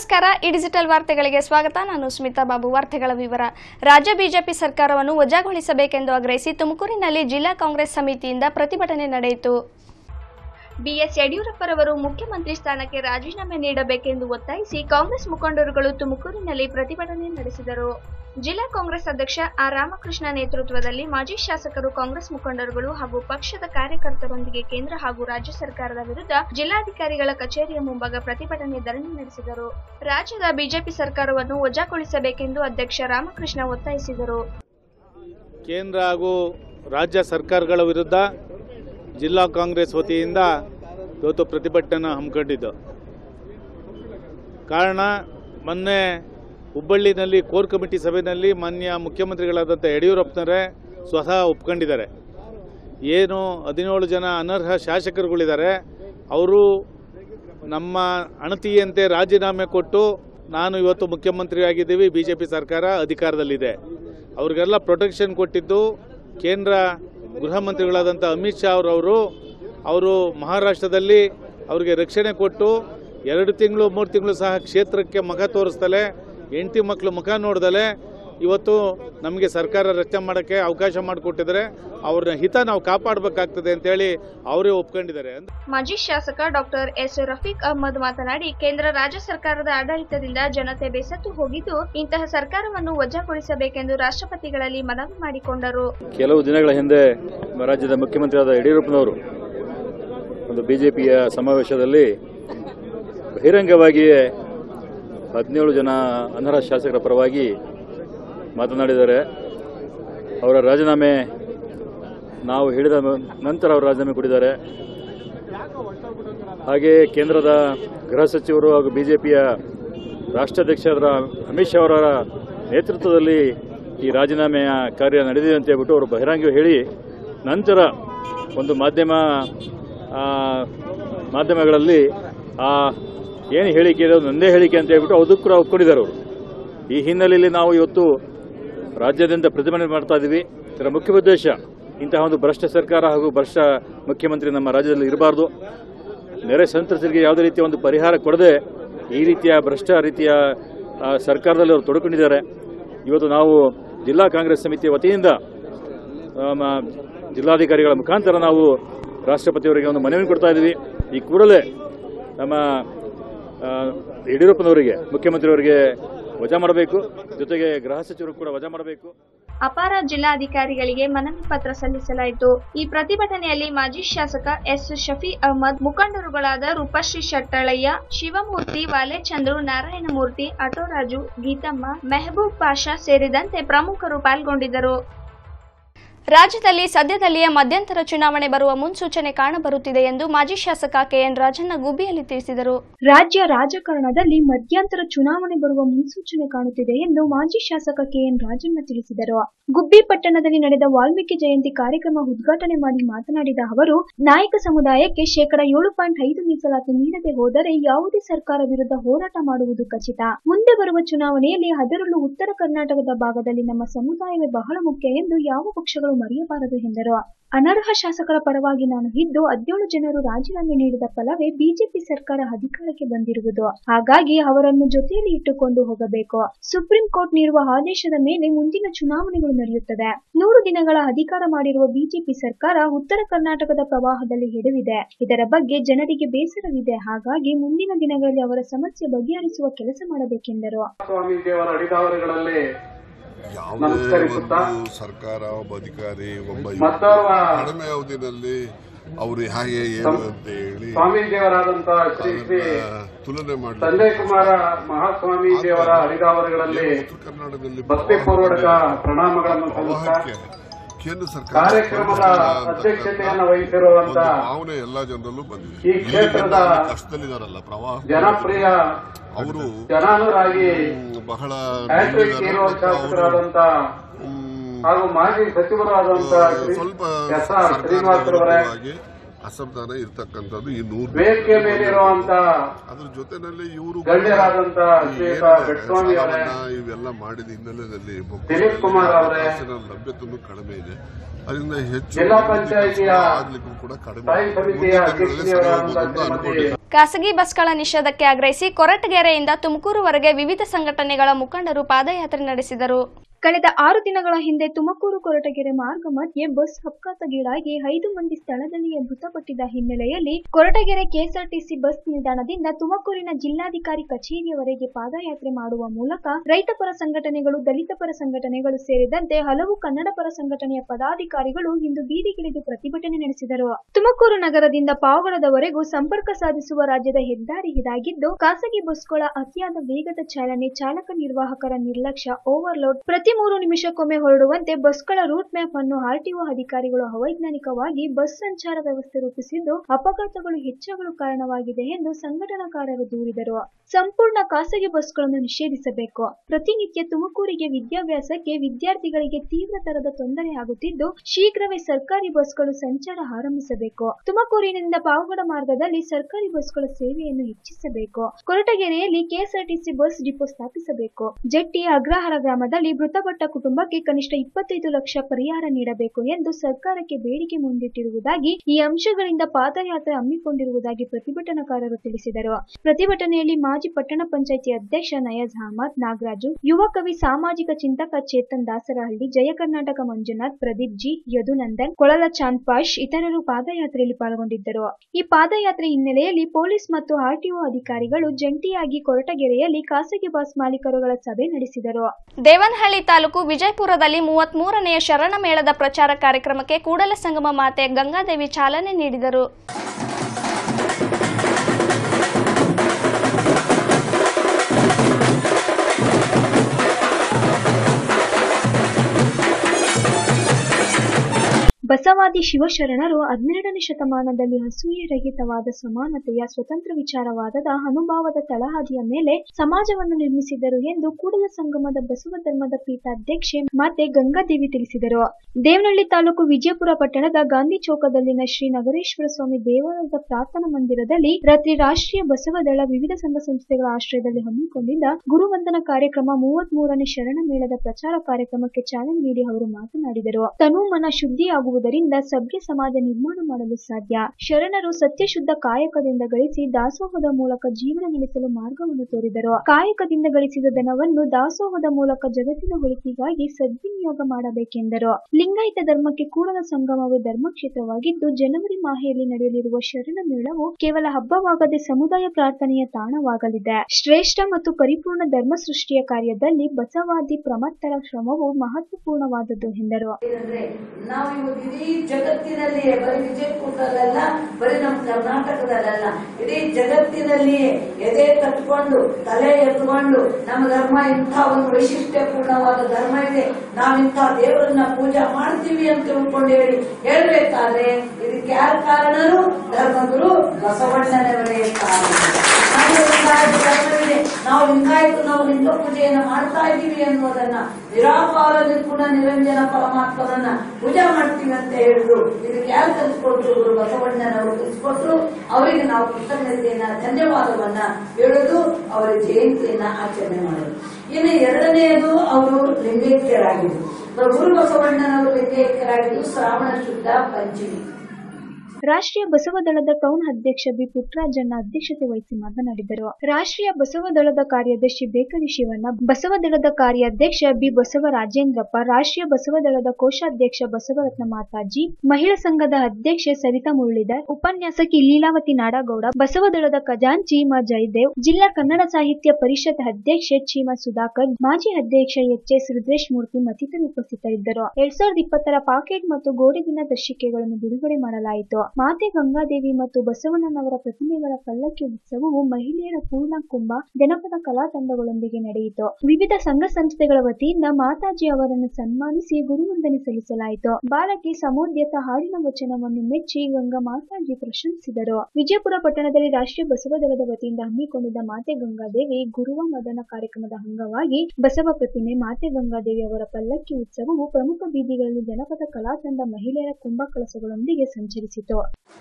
ನಮಸ್ಕಾರ ಈ ಡಿಜಿಟಲ್ ವಾರ್ತೆಗಳಿಗೆ ಸ್ವಾಗತ ನಾನು ಸ್ಮಿತಾ ಬಾಬು ವಾರ್ತೆಗಳ ವಿವರ ರಾಜ್ಯ ಬಿಜೆಪಿ ಸರ್ಕಾರವನ್ನು ವಜಾಗೊಳಿಸಬೇಕೆಂದು ಆಗ್ರಹಿಸಿ ತುಮಕೂರಿನಲ್ಲಿ ಜಿಲ್ಲಾ ಕಾಂಗ್ರೆಸ್ ಸಮಿತಿಯಿಂದ ಪ್ರತಿಭಟನೆ ನಡೆಯಿತು ಬಿಎಸ್ ಯಡಿಯೂರಪ್ಪರವರು ಮುಖ್ಯಮಂತ್ರಿ ಸ್ಥಾನಕ್ಕೆ ರಾಜೀನಾಮೆ ನೀಡಬೇಕೆಂದು ಒತ್ತಾಯಿಸಿ ಕಾಂಗ್ರೆಸ್ ಮುಖಂಡರುಗಳು ತುಮಕೂರಿನಲ್ಲಿ ಪ್ರತಿಭಟನೆ ನಡೆಸಿದರು ಜಿಲ್ಲಾ ಕಾಂಗ್ರೆಸ್ ಅಧ್ಯಕ್ಷ ಆರ್ ರಾಮಕೃಷ್ಣ ನೇತೃತ್ವದಲ್ಲಿ ಮಾಜಿ ಶಾಸಕರು ಕಾಂಗ್ರೆಸ್ ಮುಖಂಡರುಗಳು ಹಾಗೂ ಪಕ್ಷದ ಕಾರ್ಯಕರ್ತರೊಂದಿಗೆ ಕೇಂದ್ರ ಹಾಗೂ ರಾಜ್ಯ ಸರ್ಕಾರದ ವಿರುದ್ಧ ಜಿಲ್ಲಾಧಿಕಾರಿಗಳ ಕಚೇರಿಯ ಮುಂಭಾಗ ಪ್ರತಿಭಟನೆ ಧರಣಿ ನಡೆಸಿದರು ರಾಜ್ಯದ ಬಿಜೆಪಿ ಸರ್ಕಾರವನ್ನು ವಜಾಗೊಳಿಸಬೇಕೆಂದು ಅಧ್ಯಕ್ಷ ರಾಮಕೃಷ್ಣ ಒತ್ತಾಯಿಸಿದರು ಕೇಂದ್ರ ಹಾಗೂ ರಾಜ್ಯ ಸರ್ಕಾರಗಳ ವಿರುದ್ಧ ಜಿಲ್ಲಾ ಕಾಂಗ್ರೆಸ್ ವತಿಯಿಂದ ಇವತ್ತು ಪ್ರತಿಭಟನೆ ಹಮ್ಮಿಕೊಂಡಿದ್ದು ಕಾರಣ ಮೊನ್ನೆ ಹುಬ್ಬಳ್ಳಿನಲ್ಲಿ ಕೋರ್ ಕಮಿಟಿ ಸಭೆಯಲ್ಲಿ ಮಾನ್ಯ ಮುಖ್ಯಮಂತ್ರಿಗಳಾದಂಥ ಯಡಿಯೂರಪ್ಪನವರೇ ಸ್ವತಃ ಒಪ್ಕೊಂಡಿದ್ದಾರೆ ಏನು ಹದಿನೇಳು ಜನ ಅನರ್ಹ ಶಾಸಕರುಗಳಿದ್ದಾರೆ ಅವರು ನಮ್ಮ ಅಣತಿಯಂತೆ ರಾಜೀನಾಮೆ ಕೊಟ್ಟು ನಾನು ಇವತ್ತು ಮುಖ್ಯಮಂತ್ರಿ ಆಗಿದ್ದೀವಿ ಬಿ ಜೆ ಪಿ ಸರ್ಕಾರ ಅಧಿಕಾರದಲ್ಲಿದೆ ಅವ್ರಿಗೆಲ್ಲ ಪ್ರೊಟೆಕ್ಷನ್ ಕೊಟ್ಟಿದ್ದು ಕೇಂದ್ರ ಗೃಹ ಮಂತ್ರಿಗಳಾದಂಥ ಅಮಿತ್ ಶಾ ಅವರವರು ಅವರು ಮಹಾರಾಷ್ಟ್ರದಲ್ಲಿ ಅವರಿಗೆ ರಕ್ಷಣೆ ಕೊಟ್ಟು ಎರಡು ತಿಂಗಳು ಮೂರು ತಿಂಗಳು ಸಹ ಕ್ಷೇತ್ರಕ್ಕೆ ಮುಖ ತೋರಿಸ್ತಲೇ ಹೆಂಡತಿ ಮಕ್ಕಳು ಮುಖ ನೋಡ್ದಲೆ ಇವತ್ತು ನಮಗೆ ಸರ್ಕಾರ ರಚನೆ ಮಾಡೋಕ್ಕೆ ಅವಕಾಶ ಮಾಡಿಕೊಟ್ಟಿದ್ದಾರೆ ಅವ್ರನ್ನ ಹಿತ ನಾವು ಕಾಪಾಡಬೇಕಾಗ್ತದೆ ಅಂತೇಳಿ ಅವರೇ ಒಪ್ಕೊಂಡಿದ್ದಾರೆ ಮಾಜಿ ಶಾಸಕ ಡಾಕ್ಟರ್ ಎಸ್ ರಫೀಕ್ ಅಹಮದ್ ಮಾತನಾಡಿ ಕೇಂದ್ರ ರಾಜ್ಯ ಸರ್ಕಾರದ ಆಡಳಿತದಿಂದ ಜನತೆ ಬೇಸತ್ತು ಹೋಗಿದ್ದು ಇಂತಹ ಸರ್ಕಾರವನ್ನು ವಜಾಗೊಳಿಸಬೇಕೆಂದು ರಾಷ್ಟ್ರಪತಿಗಳಲ್ಲಿ ಮನವಿ ಮಾಡಿಕೊಂಡರು ಕೆಲವು ದಿನಗಳ ಹಿಂದೆ ರಾಜ್ಯದ ಮುಖ್ಯಮಂತ್ರಿಯಾದ ಯಡಿಯೂರಪ್ಪನವರು ಒಂದು ಬಿಜೆಪಿಯ ಸಮಾವೇಶದಲ್ಲಿ ಬಹಿರಂಗವಾಗಿಯೇ ಹದಿನೇಳು ಜನ ಅನರ್ಹ ಶಾಸಕರ ಪರವಾಗಿ ಮಾತನಾಡಿದ್ದಾರೆ ಅವರ ರಾಜೀನಾಮೆ ನಾವು ಹೇಳಿದ ನಂತರ ಅವರು ರಾಜೀನಾಮೆ ಕೊಟ್ಟಿದ್ದಾರೆ ಹಾಗೆ ಕೇಂದ್ರದ ಗೃಹ ಸಚಿವರು ಹಾಗೂ ಬಿಜೆಪಿಯ ರಾಷ್ಟ್ರಾಧ್ಯಕ್ಷರಾದ ಅಮಿತ್ ಶಾ ಅವರ ನೇತೃತ್ವದಲ್ಲಿ ಈ ರಾಜೀನಾಮೆಯ ಕಾರ್ಯ ನಡೆದಿದೆ ಅಂತ ಹೇಳ್ಬಿಟ್ಟು ಅವರು ಬಹಿರಂಗ ಹೇಳಿ ನಂತರ ಒಂದು ಮಾಧ್ಯಮ ಆ, ಮಾಧ್ಯಮಗಳಲ್ಲಿ ಆ ಏನು ಹೇಳಿಕೆ ಇದೆ ಅದು ನಂದೇ ಹೇಳಿಕೆ ಅಂತ ಹೇಳ್ಬಿಟ್ಟು ಅದಕ್ಕೂ ಕೂಡ ಒಪ್ಕೊಂಡಿದ್ದಾರೆ ಅವರು ಈ ಹಿನ್ನೆಲೆಯಲ್ಲಿ ನಾವು ಇವತ್ತು ರಾಜ್ಯಾದ್ಯಂತ ಪ್ರತಿಭಟನೆ ಮಾಡ್ತಾ ಇದ್ದೀವಿ ಇದರ ಮುಖ್ಯ ಉದ್ದೇಶ ಇಂತಹ ಒಂದು ಭ್ರಷ್ಟ ಸರ್ಕಾರ ಹಾಗೂ ಭ್ರಷ್ಟ ಮುಖ್ಯಮಂತ್ರಿ ನಮ್ಮ ರಾಜ್ಯದಲ್ಲಿ ಇರಬಾರ್ದು ನೆರೆ ಸಂತ್ರಸ್ತರಿಗೆ ಯಾವುದೇ ರೀತಿಯ ಒಂದು ಪರಿಹಾರ ಕೊಡದೆ ಈ ರೀತಿಯ ಭ್ರಷ್ಟ ರೀತಿಯ ಆ, ಸರ್ಕಾರದಲ್ಲಿ ಅವರು ತೊಡಕೊಂಡಿದ್ದಾರೆ ಇವತ್ತು ನಾವು ಜಿಲ್ಲಾ ಕಾಂಗ್ರೆಸ್ ಸಮಿತಿಯ ವತಿಯಿಂದ ನಮ್ಮ ಜಿಲ್ಲಾಧಿಕಾರಿಗಳ ಮುಖಾಂತರ ನಾವು ರಾಷ್ಟ್ರಪತಿಯವರಿಗೆ ಒಂದು ಮನವಿ ಕೊಡ್ತಾ ಇದ್ದೀವಿ ಈ ಕೂಡಲೇ ನಮ್ಮ ಆ, ಯಡಿಯೂರಪ್ಪನವರಿಗೆ ಮುಖ್ಯಮಂತ್ರಿಯವರಿಗೆ ವಜಾ ಮಾಡಬೇಕು ಜೊತೆಗೆ ಗೃಹ ಸಚಿವರು ಕೂಡ ವಜಾ ಮಾಡಬೇಕು ಅಪಾರ ಜಿಲ್ಲಾಧಿಕಾರಿಗಳಿಗೆ ಮನವಿ ಪತ್ರ ಸಲ್ಲಿಸಲಾಯಿತು ಈ ಪ್ರತಿಭಟನೆಯಲ್ಲಿ ಮಾಜಿ ಶಾಸಕ ಎಸ್ ಶಫಿ ಅಹಮದ್ ಮುಖಂಡರುಗಳಾದ ರೂಪಶ್ರೀ ಶಟ್ಟಳಯ್ಯ ಶಿವಮೂರ್ತಿ ವಾಲೆಚಂದ್ರು ನಾರಾಯಣಮೂರ್ತಿ ಆಟೋರಾಜು ಗೀತಮ್ಮ ಮೆಹಬೂಬ್ ಪಾಷಾ ಸೇರಿದಂತೆ ಪ್ರಮುಖರು ಪಾಲ್ಗೊಂಡಿದ್ದರು ರಾಜ್ಯದಲ್ಲಿ ಸದ್ಯದಲ್ಲಿಯೇ ಮಧ್ಯಂತರ ಚುನಾವಣೆ ಬರುವ ಮುನ್ಸೂಚನೆ ಕಾಣಬರುತ್ತಿದೆ ಎಂದು ಮಾಜಿ ಶಾಸಕ ಕೆಎನ್ ರಾಜಣ್ಣ ಗುಬ್ಬಿಯಲ್ಲಿ ತಿಳಿಸಿದರು ರಾಜ್ಯ ರಾಜಕಾರಣದಲ್ಲಿ ಮಧ್ಯಂತರ ಚುನಾವಣೆ ಬರುವ ಮುನ್ಸೂಚನೆ ಕಾಣುತ್ತಿದೆ ಎಂದು ಮಾಜಿ ಶಾಸಕ ಕೆಎನ್ ರಾಜಣ್ಣ ತಿಳಿಸಿದರು ಗುಬ್ಬಿ ಪಟ್ಟಣದಲ್ಲಿ ನಡೆದ ವಾಲ್ಮೀಕಿ ಜಯಂತಿ ಕಾರ್ಯಕ್ರಮ ಉದ್ಘಾಟನೆ ಮಾಡಿ ಮಾತನಾಡಿದ ಅವರು ನಾಯಕ ಸಮುದಾಯಕ್ಕೆ ಶೇಕಡ ಏಳು ಪಾಯಿಂಟ್ ಐದು ಮೀಸಲಾತಿ ನೀಡದೆ ಹೋದರೆ ಯಾವುದೇ ಸರ್ಕಾರ ವಿರುದ್ಧ ಹೋರಾಟ ಮಾಡುವುದು ಖಚಿತ ಮುಂದೆ ಬರುವ ಚುನಾವಣೆಯಲ್ಲಿ ಅದರಲ್ಲೂ ಉತ್ತರ ಕರ್ನಾಟಕದ ಭಾಗದಲ್ಲಿ ನಮ್ಮ ಸಮುದಾಯವೇ ಬಹಳ ಮುಖ್ಯ ಎಂದು ಯಾವ ಪಕ್ಷಗಳು ಮರೆಯಬಾರದು ಎಂದರು ಅನರ್ಹ ಶಾಸಕರ ಪರವಾಗಿ ನಾನು ಇದ್ದು ಹದಿನೇಳು ಜನರು ರಾಜೀನಾಮೆ ನೀಡಿದ ಫಲವೇ ಬಿಜೆಪಿ ಸರ್ಕಾರ ಅಧಿಕಾರಕ್ಕೆ ಬಂದಿರುವುದು ಹಾಗಾಗಿ ಅವರನ್ನು ಜೊತೆಯಲ್ಲಿ ಇಟ್ಟುಕೊಂಡು ಹೋಗಬೇಕು ಸುಪ್ರೀಂ ಕೋರ್ಟ್ ನೀಡುವ ಆದೇಶದ ಮೇಲೆ ಮುಂದಿನ ಚುನಾವಣೆಗಳು ನಡೆಯುತ್ತದೆ ನೂರು ದಿನಗಳ ಅಧಿಕಾರ ಮಾಡಿರುವ ಬಿಜೆಪಿ ಸರ್ಕಾರ ಉತ್ತರ ಕರ್ನಾಟಕದ ಪ್ರವಾಹದಲ್ಲಿ ಎಡವಿದೆ ಇದರ ಬಗ್ಗೆ ಜನರಿಗೆ ಬೇಸರವಿದೆ ಹಾಗಾಗಿ ಮುಂದಿನ ದಿನಗಳಲ್ಲಿ ಅವರ ಸಮಸ್ಯೆ ಬಗೆಹರಿಸುವ ಕೆಲಸ ಮಾಡಬೇಕೆಂದರು ಸ್ವಾಮೀಜಿಯವರ ಅಡಿದಾವರುಗಳಲ್ಲಿ ಯಾವುದೇ ನಮಸ್ಕರಿಸುತ್ತಾ ಒಂದು ಸರ್ಕಾರ ಒಬ್ಬ ಅಧಿಕಾರಿ ಒಬ್ಬ ಯುವ ಮತ್ತೋರ್ವ ಕಡಿಮೆ ಅವಧಿನಲ್ಲಿ ಅವರು ಹೇಗೆ ಏನು ಅಂತ ಹೇಳಿ ಸ್ವಾಮೀಜಿಯವರಾದಂತ ಶ್ರೀ ಶ್ರೀ ಅದನ್ನ ತುಲನೆ ಮಾಡಿ ಸಂಜಯ್ ಕುಮಾರ ಮಹಾಸ್ವಾಮೀಜಿಯವರ ಅಡಿದಾವರುಗಳಲ್ಲಿ ಉತ್ತರ ಕರ್ನಾಟಕದಲ್ಲಿ ಭಕ್ತಿಪೂರ್ವಕ ಪ್ರಣಾಮಗಳನ್ನು ಸಲ್ಲಿಸ್ತಾ ಪ್ರವಾಹಕ್ಕೆ ಕೇಂದ್ರ ಸರ್ಕಾರ ಕಾರ್ಯಕ್ರಮದ ಅಧ್ಯಕ್ಷತೆಯನ್ನು ವಹಿಸಿರುವಂತ ಒಂದು ಭಾವನೆ ಎಲ್ಲಾ ಜನರಲ್ಲೂ ಬಂದಿದೆ ಈ ಕ್ಷೇತ್ರದ ಇಲ್ಲಿ ಕಷ್ಟದಲ್ಲಿದ್ದಾರಲ್ಲ ಪ್ರವಾಹ ಜನಪ್ರಿಯ ಅವರು ಜನಾನುರಾಗಿ ಬಹಳ ಹ್ಯಾಟ್ರಿಕ್ ಹೀರೋ ಅವರು ಶಾಸಕರಾದಂತ ಹಾಗೂ ಮಾಜಿ ಸಚಿವರಾದಂತ ಶ್ರೀ ಸ್ವಲ್ಪ ಎಸ್ ಆರ್ ಶ್ರೀನಿವಾಸರವರೇ ಸರ್ಕಾರವಾಗಿ ಅಸಮಾಧಾನ ಇರ್ತಕ್ಕಂಥದ್ದು ಈ ನೂರು ವೇದಿಕೆ ಮೇಲಿರುವಂತ ಅದ್ರ ಜೊತೆನಲ್ಲಿ ಇವರು ಗಣ್ಯರಾದಂತ ಶ್ರೀಯುತ ಬೆಟ್ಸ್ವಾಮಿ ಅವರೇ ಇವೆಲ್ಲ ಮಾಡಿದ ಹಿನ್ನೆಲೆಯಲ್ಲಿ ಒಬ್ಬ ದಿಲೀಪ್ ಕುಮಾರ್ ಅವರೇ ಹಣಕಾಸಿನ ಲಭ್ಯತೆಯೂ ಕಡಿಮೆ ಇದೆ ಅದರಿಂದ ಹೆಚ್ಚು ಜಿಲ್ಲಾ ಪಂಚಾಯಿತಿಯ ಆಗ್ಲಿಕ್ಕೂ ಕೂಡ ಕಡಿಮೆ ಸ್ಥಾಯಿ ಸಮಿತಿಯ ಮುಂದಿನ ದಿನಗಳಲ್ಲಿ ಸರಿ ಹೋಗ್ಬೋದು ಅಂತ ಅಧ್ಯಕ್ಷರಾದಂತ ಶ್ರೀಮತಿ ಅನ್ಕೊಂಡಿದ್ದೀನಿ ಖಾಸಗಿ ಬಸ್ಗಳ ನಿಷೇಧಕ್ಕೆ ಆಗ್ರಹಿಸಿ ಕೊರಟಗೆರೆಯಿಂದ ತುಮಕೂರುವರೆಗೆ ವಿವಿಧ ಸಂಘಟನೆಗಳ ಮುಖಂಡರು ಪಾದಯಾತ್ರೆ ನಡೆಸಿದರು ಕಳೆದ ಆರು ದಿನಗಳ ಹಿಂದೆ ತುಮಕೂರು ಕೊರಟಗೆರೆ ಮಾರ್ಗ ಮಧ್ಯೆ ಬಸ್ ಅಪಘಾತಗೀಡಾಗಿ ಐದು ಮಂದಿ ಸ್ಥಳದಲ್ಲಿಯೇ ಮೃತಪಟ್ಟಿದ್ದ ಹಿನ್ನೆಲೆಯಲ್ಲಿ ಕೊರಟಗೆರೆ ಕೆಎಸ್ಆರ್ಟಿಸಿ ಬಸ್ ನಿಲ್ದಾಣದಿಂದ ತುಮಕೂರಿನ ಜಿಲ್ಲಾಧಿಕಾರಿ ಕಚೇರಿಯವರೆಗೆ ಪಾದಯಾತ್ರೆ ಮಾಡುವ ಮೂಲಕ ರೈತ ಪರ ಸಂಘಟನೆಗಳು ದಲಿತ ಪರ ಸಂಘಟನೆಗಳು ಸೇರಿದಂತೆ ಹಲವು ಕನ್ನಡ ಪರ ಸಂಘಟನೆಯ ಪದಾಧಿಕಾರಿಗಳು ಇಂದು ಬೀದಿಗಿಳಿದು ಪ್ರತಿಭಟನೆ ನಡೆಸಿದರು ತುಮಕೂರು ನಗರದಿಂದ ಪಾವಗಡದವರೆಗೂ ಸಂಪರ್ಕ ಸಾಧಿಸುವ ರಾಜ್ಯದ ಹೆದ್ದಾರಿ ಇದಾಗಿದ್ದು ಖಾಸಗಿ ಬಸ್ಗಳ ಅತಿಯಾದ ವೇಗದ ಚಾಲನೆ ಚಾಲಕ ನಿರ್ವಾಹಕರ ನಿರ್ಲಕ್ಷ್ಯ ಓವರ್ಲೋಡ್ ಪ್ರತಿ ಮೂರು ನಿಮಿಷಕ್ಕೊಮ್ಮೆ ಹೊರಡುವಂತೆ ಬಸ್ಗಳ ರೂಟ್ ಮ್ಯಾಪ್ ಅನ್ನು ಆರ್ಟಿಒ ಅಧಿಕಾರಿಗಳು ಅವೈಜ್ಞಾನಿಕವಾಗಿ ಬಸ್ ಸಂಚಾರ ವ್ಯವಸ್ಥೆ ರೂಪಿಸಿದ್ದು ಅಪಘಾತಗಳು ಹೆಚ್ಚಾಗಲು ಕಾರಣವಾಗಿದೆ ಎಂದು ಸಂಘಟನಾಕಾರರು ದೂರಿದರು ಸಂಪೂರ್ಣ ಖಾಸಗಿ ಬಸ್ಗಳನ್ನು ನಿಷೇಧಿಸಬೇಕು ಪ್ರತಿನಿತ್ಯ ತುಮಕೂರಿಗೆ ವಿದ್ಯಾಭ್ಯಾಸಕ್ಕೆ ವಿದ್ಯಾರ್ಥಿಗಳಿಗೆ ತೀವ್ರ ತರದ ತೊಂದರೆ ಆಗುತ್ತಿದ್ದು ಶೀಘ್ರವೇ ಸರ್ಕಾರಿ ಬಸ್ಗಳು ಸಂಚಾರ ಆರಂಭಿಸಬೇಕು ತುಮಕೂರಿನಿಂದ ಪಾವಗಡ ಮಾರ್ಗದಲ್ಲಿ ಸರ್ಕಾರಿ ಬಸ್ಗಳ ಸೇವೆಯನ್ನು ಹೆಚ್ಚಿಸಬೇಕು ಕೊರಟಗೆರೆಯಲ್ಲಿ ಕೆಎಸ್ಆರ್ಟಿಸಿ ಬಸ್ ಡಿಪೋ ಸ್ಥಾಪಿಸಬೇಕು ಜಟ್ಟಿ ಅಗ್ರಹಾರ ಗ್ರಾಮದಲ್ಲಿ ಮೃತಪಟ್ಟ ಕುಟುಂಬಕ್ಕೆ ಕನಿಷ್ಠ ಇಪ್ಪತ್ತೈದು ಲಕ್ಷ ಪರಿಹಾರ ನೀಡಬೇಕು ಎಂದು ಸರ್ಕಾರಕ್ಕೆ ಬೇಡಿಕೆ ಮುಂದಿಟ್ಟಿರುವುದಾಗಿ ಈ ಅಂಶಗಳಿಂದ ಪಾದಯಾತ್ರೆ ಹಮ್ಮಿಕೊಂಡಿರುವುದಾಗಿ ಪ್ರತಿಭಟನಾಕಾರರು ತಿಳಿಸಿದರು ಪ್ರತಿಭಟನೆಯಲ್ಲಿ ಮಾಜಿ ಪಟ್ಟಣ ಪಂಚಾಯಿತಿ ಅಧ್ಯಕ್ಷ ನಯಾಜ್ ಅಹಮದ್ ನಾಗರಾಜು ಯುವ ಕವಿ ಸಾಮಾಜಿಕ ಚಿಂತಕ ಚೇತನ್ ದಾಸರಹಳ್ಳಿ ಜಯ ಕರ್ನಾಟಕ ಮಂಜುನಾಥ್ ಪ್ರದೀಪ್ ಜಿ ಯದುನಂದನ್ ಕೊಳಲ ಚಾಂದ್ ಪಾಷ್ ಇತರರು ಪಾದಯಾತ್ರೆಯಲ್ಲಿ ಪಾಲ್ಗೊಂಡಿದ್ದರು ಈ ಪಾದಯಾತ್ರೆ ಹಿನ್ನೆಲೆಯಲ್ಲಿ ಪೊಲೀಸ್ ಮತ್ತು ಆರ್ಟಿಒ ಅಧಿಕಾರಿಗಳು ಜಂಟಿಯಾಗಿ ಕೊರಟಗೆರೆಯಲ್ಲಿ ಖಾಸಗಿ ಬಸ್ ಮಾಲೀಕರುಗಳ ಸಭೆ ನಡೆಸಿದರು ದೇವನಹಳ್ಳಿ ತಾಲೂಕು ವಿಜಯಪುರದಲ್ಲಿ ಮೂವತ್ತ್ ಮೂರನೆಯ ಶರಣ ಮೇಳದ ಪ್ರಚಾರ ಕಾರ್ಯಕ್ರಮಕ್ಕೆ ಕೂಡಲ ಸಂಗಮ ಮಾತೆ ಗಂಗಾದೇವಿ ಚಾಲನೆ ನೀಡಿದರು ಬಸವಾದಿ ಶಿವಶರಣರು ಹನ್ನೆರಡನೇ ಶತಮಾನದಲ್ಲಿ ಅಸೂಯೆ ರಹಿತವಾದ ಸಮಾನತೆಯ ಸ್ವತಂತ್ರ ವಿಚಾರವಾದದ ಅನುಭವದ ತಳಹದಿಯ ಮೇಲೆ ಸಮಾಜವನ್ನು ನಿರ್ಮಿಸಿದರು ಎಂದು ಕೂಡಲ ಸಂಗಮದ ಬಸವ ಧರ್ಮದ ಪೀಠಾಧ್ಯಕ್ಷೆ ಮಾತೆ ಗಂಗಾದೇವಿ ತಿಳಿಸಿದರು ದೇವನಹಳ್ಳಿ ತಾಲೂಕು ವಿಜಯಪುರ ಪಟ್ಟಣದ ಗಾಂಧಿ ಚೌಕದಲ್ಲಿನ ಶ್ರೀ ನಗರೇಶ್ವರ ಸ್ವಾಮಿ ದೇವಾಲಯದ ಪ್ರಾರ್ಥನಾ ಮಂದಿರದಲ್ಲಿ ರಾತ್ರಿ ರಾಷ್ಟ್ರೀಯ ಬಸವ ದಳ ವಿವಿಧ ಸಂಘ ಸಂಸ್ಥೆಗಳ ಆಶ್ರಯದಲ್ಲಿ ಹಮ್ಮಿಕೊಂಡಿದ್ದ ಗುರುವಂದನ ಕಾರ್ಯಕ್ರಮ ಮೂವತ್ತ್ ಮೂರನೇ ಶರಣ ಮೇಳದ ಪ್ರಚಾರ ಕಾರ್ಯಕ್ರಮಕ್ಕೆ ಚಾಲನೆ ನೀಡಿ ಅವರು ಮಾತನಾಡಿದರು ತನು ಮನ ಶುದ್ಧಿಯಾಗುವುದರಿಂದ ಸಭ್ಯ ಸಮಾಜ ನಿರ್ಮಾಣ ಮಾಡಲು ಸಾಧ್ಯ ಶರಣರು ಸತ್ಯಶುದ್ಧ ಕಾಯಕದಿಂದ ಗಳಿಸಿ ದಾಸೋಹದ ಮೂಲಕ ಜೀವನ ನಡೆಸಲು ಮಾರ್ಗವನ್ನು ತೋರಿದರು ಕಾಯಕದಿಂದ ಗಳಿಸಿದ ಧನವನ್ನು ದಾಸೋಹದ ಮೂಲಕ ಜಗತ್ತಿನ ಒಳಿತಿಗಾಗಿ ಸದ್ವಿನಿಯೋಗ ಮಾಡಬೇಕೆಂದರು ಲಿಂಗಾಯತ ಧರ್ಮಕ್ಕೆ ಕೂಡಲ ಸಂಗಮವೇ ಧರ್ಮಕ್ಷೇತ್ರವಾಗಿದ್ದು ಜನವರಿ ಮಾಹೆಯಲ್ಲಿ ನಡೆಯಲಿರುವ ಶರಣ ಮೇಳವು ಕೇವಲ ಹಬ್ಬವಾಗದೆ ಸಮುದಾಯ ಪ್ರಾರ್ಥನೆಯ ತಾಣವಾಗಲಿದೆ ಶ್ರೇಷ್ಠ ಮತ್ತು ಪರಿಪೂರ್ಣ ಧರ್ಮ ಸೃಷ್ಟಿಯ ಕಾರ್ಯದಲ್ಲಿ ಬಸವಾದಿ ಪ್ರಮತ್ತರ ಶ್ರಮವು ಮಹತ್ವಪೂರ್ಣವಾದದ್ದು ಎಂದರು ಏನಂದ್ರೆ ನಾವು ಇವತ್ತು ಇಡೀ ಜಗತ್ತಿನಲ್ಲಿಯೇ ಬರೀ ವಿಜಯಪುರದಲ್ಲ ಬರೀ ನಮ್ಮ ಕರ್ನಾಟಕದಲ್ಲ ಇಡೀ ಜಗತ್ತಿನಲ್ಲಿಯೇ ಎದೆ ತಟ್ಕೊಂಡು ತಲೆ ಎತ್ಕೊಂಡು ನಮ್ಮ ಧರ್ಮ ಇಂಥ ಒಂದು ವೈಶಿಷ್ಟ್ಯಪೂರ್ಣವಾದ ಧರ್ಮ ಇದೆ ನಾವಿಂಥ ದೇವರನ್ನ ಪೂಜೆ ಮಾಡ್ತೀವಿ ಅಂತ ತಿಳ್ಕೊಂಡು ಹೇಳಿ ಹೇಳ್ಬೇಕಾದ್ರೆ ಇದಕ್ಕೆ ಯಾರ ಕಾರಣರು ಧರ್ಮಗುರು ಬಸವಣ್ಣನವರೇ ಕಾರಣ ನಾವು ಲಿಂಗಾಯತ ಧರ್ಮವಿದೆ ನಾವು ಲಿಂಗಾಯತ ನಾವು ಲಿಂಗ ಪೂಜೆಯನ್ನು ಮಾಡ್ತಾ ಇದ್ದೀವಿ ಅನ್ನೋದನ್ನ ನಿರಾಕಾರ ನಿರ್ಗುಣ ನಿರಂಜನ ಪರಮಾತ್ಮನನ್ನ ಪೂಜೆ ಮಾಡ್ತೀವಿ ಅಂತ ಹೇಳಿದ್ರು ಇದಕ್ಕೆ ಯಾರು ಕಲಿಸ್ಕೊಟ್ರು ಗುರು ಬಸವಣ್ಣನವರು ಕಲಿಸ್ಕೊಟ್ರು ಅವರಿಗೆ ನಾವು ಕೃತಜ್ಞತೆಯನ್ನ ಧನ್ಯವಾದವನ್ನ ಹೇಳೋದು ಅವರ ಜಯಂತಿಯನ್ನ ಆಚರಣೆ ಮಾಡೋದು ಇನ್ನು ಎರಡನೆಯದು ಅವರು ಲಿಂಗೈಕ್ಯರಾಗಿದ್ರು ಗುರು ಬಸವಣ್ಣನವರು ಲಿಂಗೈಕ್ಯರಾಗಿದ್ದು ಶ್ರಾವಣ ಶುದ್ಧ ಪಂಚಮಿ ರಾಷ್ಟ್ರೀಯ ಬಸವ ದಳದ ಟೌನ್ ಅಧ್ಯಕ್ಷ ಬಿ ಪುಟ್ಟರಾಜಣ್ಣ ಅಧ್ಯಕ್ಷತೆ ವಹಿಸಿ ಮಾತನಾಡಿದರು ರಾಷ್ಟ್ರೀಯ ಬಸವ ದಳದ ಕಾರ್ಯದರ್ಶಿ ಬೇಕರಿ ಶಿವಣ್ಣ ಬಸವ ದಳದ ಕಾರ್ಯಾಧ್ಯಕ್ಷ ಬಿ ಬಸವರಾಜೇಂದ್ರಪ್ಪ ರಾಷ್ಟ್ರೀಯ ಬಸವ ದಳದ ಕೋಶಾಧ್ಯಕ್ಷ ಬಸವರತ್ನ ಮಾತಾಜಿ ಮಹಿಳಾ ಸಂಘದ ಅಧ್ಯಕ್ಷೆ ಸವಿತಾ ಮುರಳೀಧರ್ ಉಪನ್ಯಾಸಕಿ ಲೀಲಾವತಿ ನಾಡಗೌಡ ಬಸವ ದಳದ ಖಜಾಂಚಿ ಮ ಜಯದೇವ್ ಜಿಲ್ಲಾ ಕನ್ನಡ ಸಾಹಿತ್ಯ ಪರಿಷತ್ ಅಧ್ಯಕ್ಷೆ ಚೀಮಾ ಸುಧಾಕರ್ ಮಾಜಿ ಅಧ್ಯಕ್ಷ ಎಚ್ ಎಸ್ ರುದ್ರೇಶ್ ಮೂರ್ತಿ ಮತ್ತಿತರರು ಉಪಸ್ಥಿತರಿದ್ದರು ಎರಡ್ ಸಾವಿರದ ಇಪ್ಪತ್ತರ ಪಾಕೆಟ್ ಮತ್ತು ಗೋಡೆ ದಿನ ದರ್ಶಿಕೆಗಳನ್ನು ಬಿಡುಗಡೆ ಮಾಡಲಾಯಿತು ಮಾತೆ ಗಂಗಾದೇವಿ ಮತ್ತು ಬಸವಣ್ಣನವರ ಪ್ರತಿಮೆಗಳ ಪಲ್ಲಕ್ಕಿ ಉತ್ಸವವು ಮಹಿಳೆಯರ ಪೂರ್ಣ ಕುಂಭ ಜನಪದ ಕಲಾ ತಂಡಗಳೊಂದಿಗೆ ನಡೆಯಿತು ವಿವಿಧ ಸಂಘ ಸಂಸ್ಥೆಗಳ ವತಿಯಿಂದ ಮಾತಾಜಿ ಅವರನ್ನು ಸನ್ಮಾನಿಸಿ ಗುರುವಂದನೆ ಸಲ್ಲಿಸಲಾಯಿತು ಬಾಲಕಿ ಸಮೋದ್ಯತ ಹಾಡಿನ ವಚನವನ್ನು ಮೆಚ್ಚಿ ಗಂಗಾ ಮಾತಾಜಿ ಪ್ರಶಂಸಿಸಿದರು ವಿಜಯಪುರ ಪಟ್ಟಣದಲ್ಲಿ ರಾಷ್ಟ್ರೀಯ ಬಸವ ದಳದ ವತಿಯಿಂದ ಹಮ್ಮಿಕೊಂಡಿದ್ದ ಮಾತೆ ಗಂಗಾದೇವಿ ಗುರುವ ಮದನ ಕಾರ್ಯಕ್ರಮದ ಅಂಗವಾಗಿ ಬಸವ ಪ್ರತಿಮೆ ಮಾತೆ ಗಂಗಾದೇವಿ ಅವರ ಪಲ್ಲಕ್ಕಿ ಉತ್ಸವವು ಪ್ರಮುಖ ಬೀದಿಗಳಲ್ಲಿ ಜನಪದ ಕಲಾ ತಂಡ ಮಹಿಳೆಯರ ಕುಂಭ ಕಳಸಗಳೊಂದಿಗೆ ಸಂಚರಿಸಿತು ತಿಳಿಸಿದರು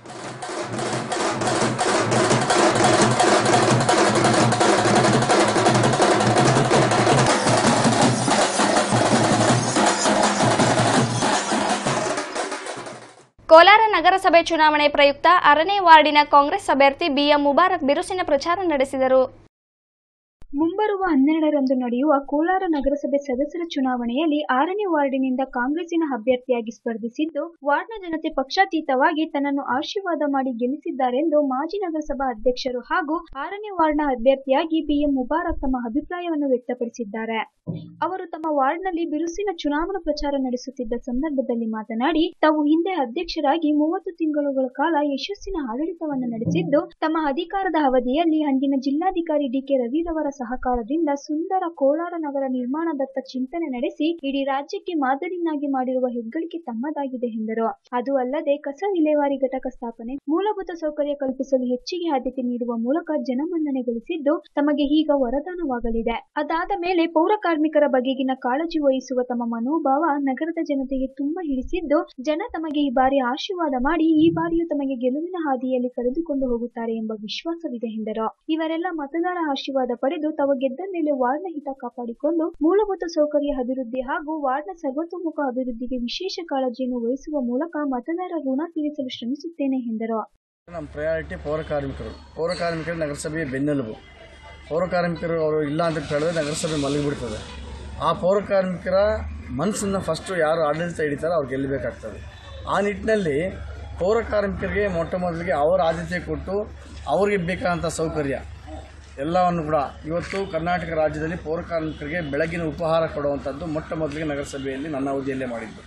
ಕೋಲಾರ ನಗರಸಭೆ ಚುನಾವಣೆ ಪ್ರಯುಕ್ತ ಆರನೇ ವಾರ್ಡಿನ ಕಾಂಗ್ರೆಸ್ ಅಭ್ಯರ್ಥಿ ಬಿಎಂ ಮುಬಾರಕ್ ಬಿರುಸಿನ ಪ್ರಚಾರ ನಡೆಸಿದರು ಮುಂಬರುವ ಹನ್ನೆರಡರಂದು ನಡೆಯುವ ಕೋಲಾರ ನಗರಸಭೆ ಸದಸ್ಯರ ಚುನಾವಣೆಯಲ್ಲಿ ಆರನೇ ವಾರ್ಡಿನಿಂದ ಕಾಂಗ್ರೆಸ್ಸಿನ ಅಭ್ಯರ್ಥಿಯಾಗಿ ಸ್ಪರ್ಧಿಸಿದ್ದು ವಾರ್ಡ್ನ ಜನತೆ ಪಕ್ಷಾತೀತವಾಗಿ ತನ್ನನ್ನು ಆಶೀರ್ವಾದ ಮಾಡಿ ಗೆಲ್ಲಿಸಿದ್ದಾರೆಂದು ಮಾಜಿ ನಗರಸಭಾ ಅಧ್ಯಕ್ಷರು ಹಾಗೂ ಆರನೇ ವಾರ್ಡ್ನ ಅಭ್ಯರ್ಥಿಯಾಗಿ ಬಿಎಂ ಮುಬಾರಕ್ ತಮ್ಮ ಅಭಿಪ್ರಾಯವನ್ನು ವ್ಯಕ್ತಪಡಿಸಿದ್ದಾರೆ ಅವರು ತಮ್ಮ ವಾರ್ಡ್ನಲ್ಲಿ ಬಿರುಸಿನ ಚುನಾವಣಾ ಪ್ರಚಾರ ನಡೆಸುತ್ತಿದ್ದ ಸಂದರ್ಭದಲ್ಲಿ ಮಾತನಾಡಿ ತಾವು ಹಿಂದೆ ಅಧ್ಯಕ್ಷರಾಗಿ ಮೂವತ್ತು ತಿಂಗಳುಗಳ ಕಾಲ ಯಶಸ್ಸಿನ ಆಡಳಿತವನ್ನು ನಡೆಸಿದ್ದು ತಮ್ಮ ಅಧಿಕಾರದ ಅವಧಿಯಲ್ಲಿ ಅಂದಿನ ಜಿಲ್ಲಾಧಿಕಾರಿ ಡಿಕೆ ರವಿರವರ ಸಹಕಾರದಿಂದ ಸುಂದರ ಕೋಲಾರ ನಗರ ನಿರ್ಮಾಣದತ್ತ ಚಿಂತನೆ ನಡೆಸಿ ಇಡೀ ರಾಜ್ಯಕ್ಕೆ ಮಾದರಿನಾಗಿ ಮಾಡಿರುವ ಹೆಗ್ಗಳಿಕೆ ತಮ್ಮದಾಗಿದೆ ಎಂದರು ಅದು ಅಲ್ಲದೆ ಕಸ ವಿಲೇವಾರಿ ಘಟಕ ಸ್ಥಾಪನೆ ಮೂಲಭೂತ ಸೌಕರ್ಯ ಕಲ್ಪಿಸಲು ಹೆಚ್ಚಿಗೆ ಆದ್ಯತೆ ನೀಡುವ ಮೂಲಕ ಜನಮನ್ನಣೆ ಗಳಿಸಿದ್ದು ತಮಗೆ ಈಗ ವರದಾನವಾಗಲಿದೆ ಅದಾದ ಮೇಲೆ ಪೌರ ಕಾರ್ಮಿಕರ ಬಗೆಗಿನ ಕಾಳಜಿ ವಹಿಸುವ ತಮ್ಮ ಮನೋಭಾವ ನಗರದ ಜನತೆಗೆ ತುಂಬಾ ಹಿಡಿಸಿದ್ದು ಜನ ತಮಗೆ ಈ ಬಾರಿ ಆಶೀರ್ವಾದ ಮಾಡಿ ಈ ಬಾರಿಯೂ ತಮಗೆ ಗೆಲುವಿನ ಹಾದಿಯಲ್ಲಿ ಕರೆದುಕೊಂಡು ಹೋಗುತ್ತಾರೆ ಎಂಬ ವಿಶ್ವಾಸವಿದೆ ಎಂದರು ಇವರೆಲ್ಲ ಮತದಾರ ಆಶೀರ್ವಾದ ಪಡೆದು ತಾವು ಗೆದ್ದ ಮೇಲೆ ವಾರ್ಡ್ನ ಹಿತ ಕಾಪಾಡಿಕೊಂಡು ಮೂಲಭೂತ ಸೌಕರ್ಯ ಅಭಿವೃದ್ಧಿ ಹಾಗೂ ವಾರ್ಡ್ನ ಸರ್ವತೋಮುಖ ಅಭಿವೃದ್ಧಿಗೆ ವಿಶೇಷ ಕಾಳಜಿಯನ್ನು ವಹಿಸುವ ಮೂಲಕ ಮತದಾರ ಋಣ ತೀರಿಸಲು ಶ್ರಮಿಸುತ್ತೇನೆ ಎಂದರು ನಮ್ಮ ಪ್ರಯಾರಿಟಿ ಪೌರ ಕಾರ್ಮಿಕರು ಪೌರ ಕಾರ್ಮಿಕರು ನಗರಸಭೆಯ ಬೆನ್ನೆಲುಬು ಪೌರ ಕಾರ್ಮಿಕರು ಅವರು ಇಲ್ಲ ಅಂತ ಹೇಳಿದ್ರೆ ನಗರಸಭೆ ಮಲಗಿಬಿಡ್ತದೆ ಆ ಪೌರ ಕಾರ್ಮಿಕರ ಮನಸ್ಸನ್ನು ಫಸ್ಟು ಯಾರು ಆಡಳಿತ ಹಿಡಿತಾರೋ ಅವ್ರು ಗೆಲ್ಲಬೇಕಾಗ್ತದೆ ಆ ನಿಟ್ಟಿನಲ್ಲಿ ಪೌರ ಕಾರ್ಮಿಕರಿಗೆ ಮೊಟ್ಟ ಮೊದಲಿಗೆ ಅವರ ಆದ್ಯತೆ ಕೊಟ್ಟು ಅವ್ರಿಗೆ ಬೇಕಾದಂಥ ಸೌಕರ್ಯ ಎಲ್ಲವನ್ನು ಕೂಡ ಇವತ್ತು ಕರ್ನಾಟಕ ರಾಜ್ಯದಲ್ಲಿ ಪೌರ ಕಾರ್ಮಿಕರಿಗೆ ಬೆಳಗಿನ ಉಪಹಾರ ಕೊಡುವಂಥದ್ದು ಮೊಟ್ಟ ಮೊದಲಿಗೆ ನಗರಸಭೆಯಲ್ಲಿ ನನ್ನ ಅವಧಿಯಲ್ಲೇ ಮಾಡಿದ್ದು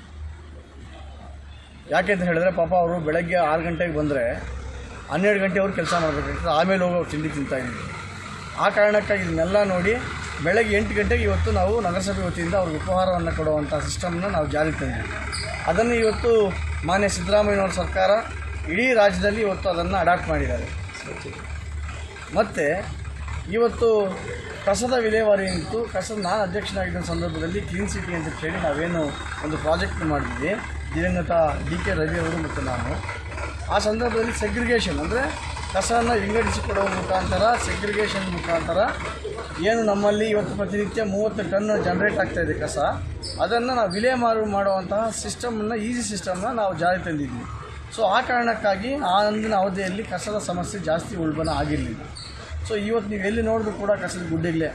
ಯಾಕೆಂತ ಹೇಳಿದ್ರೆ ಪಾಪ ಅವರು ಬೆಳಗ್ಗೆ ಆರು ಗಂಟೆಗೆ ಬಂದರೆ ಹನ್ನೆರಡು ಗಂಟೆವರೆಗೆ ಕೆಲಸ ಮಾಡಬೇಕಾಗ್ತದೆ ಆಮೇಲೆ ಹೋಗಿ ಅವ್ರು ತಿಂಡಿ ತಿಂತಾ ಇದ್ದೀವಿ ಆ ಕಾರಣಕ್ಕಾಗಿ ಇದನ್ನೆಲ್ಲ ನೋಡಿ ಬೆಳಗ್ಗೆ ಎಂಟು ಗಂಟೆಗೆ ಇವತ್ತು ನಾವು ನಗರಸಭೆ ವತಿಯಿಂದ ಅವ್ರಿಗೆ ಉಪಹಾರವನ್ನು ಕೊಡುವಂಥ ಸಿಸ್ಟಮ್ನ ನಾವು ಜಾರಿಗೆ ತಂದಿದ್ದೀವಿ ಅದನ್ನು ಇವತ್ತು ಮಾನ್ಯ ಸಿದ್ದರಾಮಯ್ಯನವ್ರ ಸರ್ಕಾರ ಇಡೀ ರಾಜ್ಯದಲ್ಲಿ ಇವತ್ತು ಅದನ್ನು ಅಡಾಪ್ಟ್ ಮಾಡಿದ್ದಾರೆ ಮತ್ತು ಇವತ್ತು ಕಸದ ವಿಲೇವಾರಿ ಇತ್ತು ಕಸದ ನಾನು ಅಧ್ಯಕ್ಷನಾಗಿದ್ದ ಸಂದರ್ಭದಲ್ಲಿ ಕ್ಲೀನ್ ಸಿಟಿ ಅಂತ ಹೇಳಿ ನಾವೇನು ಒಂದು ಪ್ರಾಜೆಕ್ಟ್ ಮಾಡಿದ್ವಿ ದಿವಂಗತ ಡಿ ಕೆ ರವಿ ಅವರು ಮತ್ತು ನಾನು ಆ ಸಂದರ್ಭದಲ್ಲಿ ಸೆಗ್ರಿಗೇಷನ್ ಅಂದರೆ ಕಸವನ್ನು ವಿಂಗಡಿಸಿಕೊಡುವ ಮುಖಾಂತರ ಸೆಗ್ರಿಗೇಷನ್ ಮುಖಾಂತರ ಏನು ನಮ್ಮಲ್ಲಿ ಇವತ್ತು ಪ್ರತಿನಿತ್ಯ ಮೂವತ್ತು ಟನ್ ಜನ್ರೇಟ್ ಆಗ್ತಾ ಇದೆ ಕಸ ಅದನ್ನು ನಾವು ವಿಲೇವಾರಿ ಮಾಡುವಂತಹ ಸಿಸ್ಟಮನ್ನು ಈಸಿ ಸಿಸ್ಟಮ್ನ ನಾವು ಜಾರಿ ತಂದಿದ್ವಿ ಸೊ ಆ ಕಾರಣಕ್ಕಾಗಿ ಆ ಅಂದಿನ ಅವಧಿಯಲ್ಲಿ ಕಸದ ಸಮಸ್ಯೆ ಜಾಸ್ತಿ ಉಲ್ಬಣ ಆಗಿರಲಿಲ್ಲ ಸೊ ಇವತ್ತು ನೀವು ಎಲ್ಲಿ ನೋಡಿದ್ರು ಕೂಡ ಕಸದ ಗುಡ್ಡೆಗಳೇ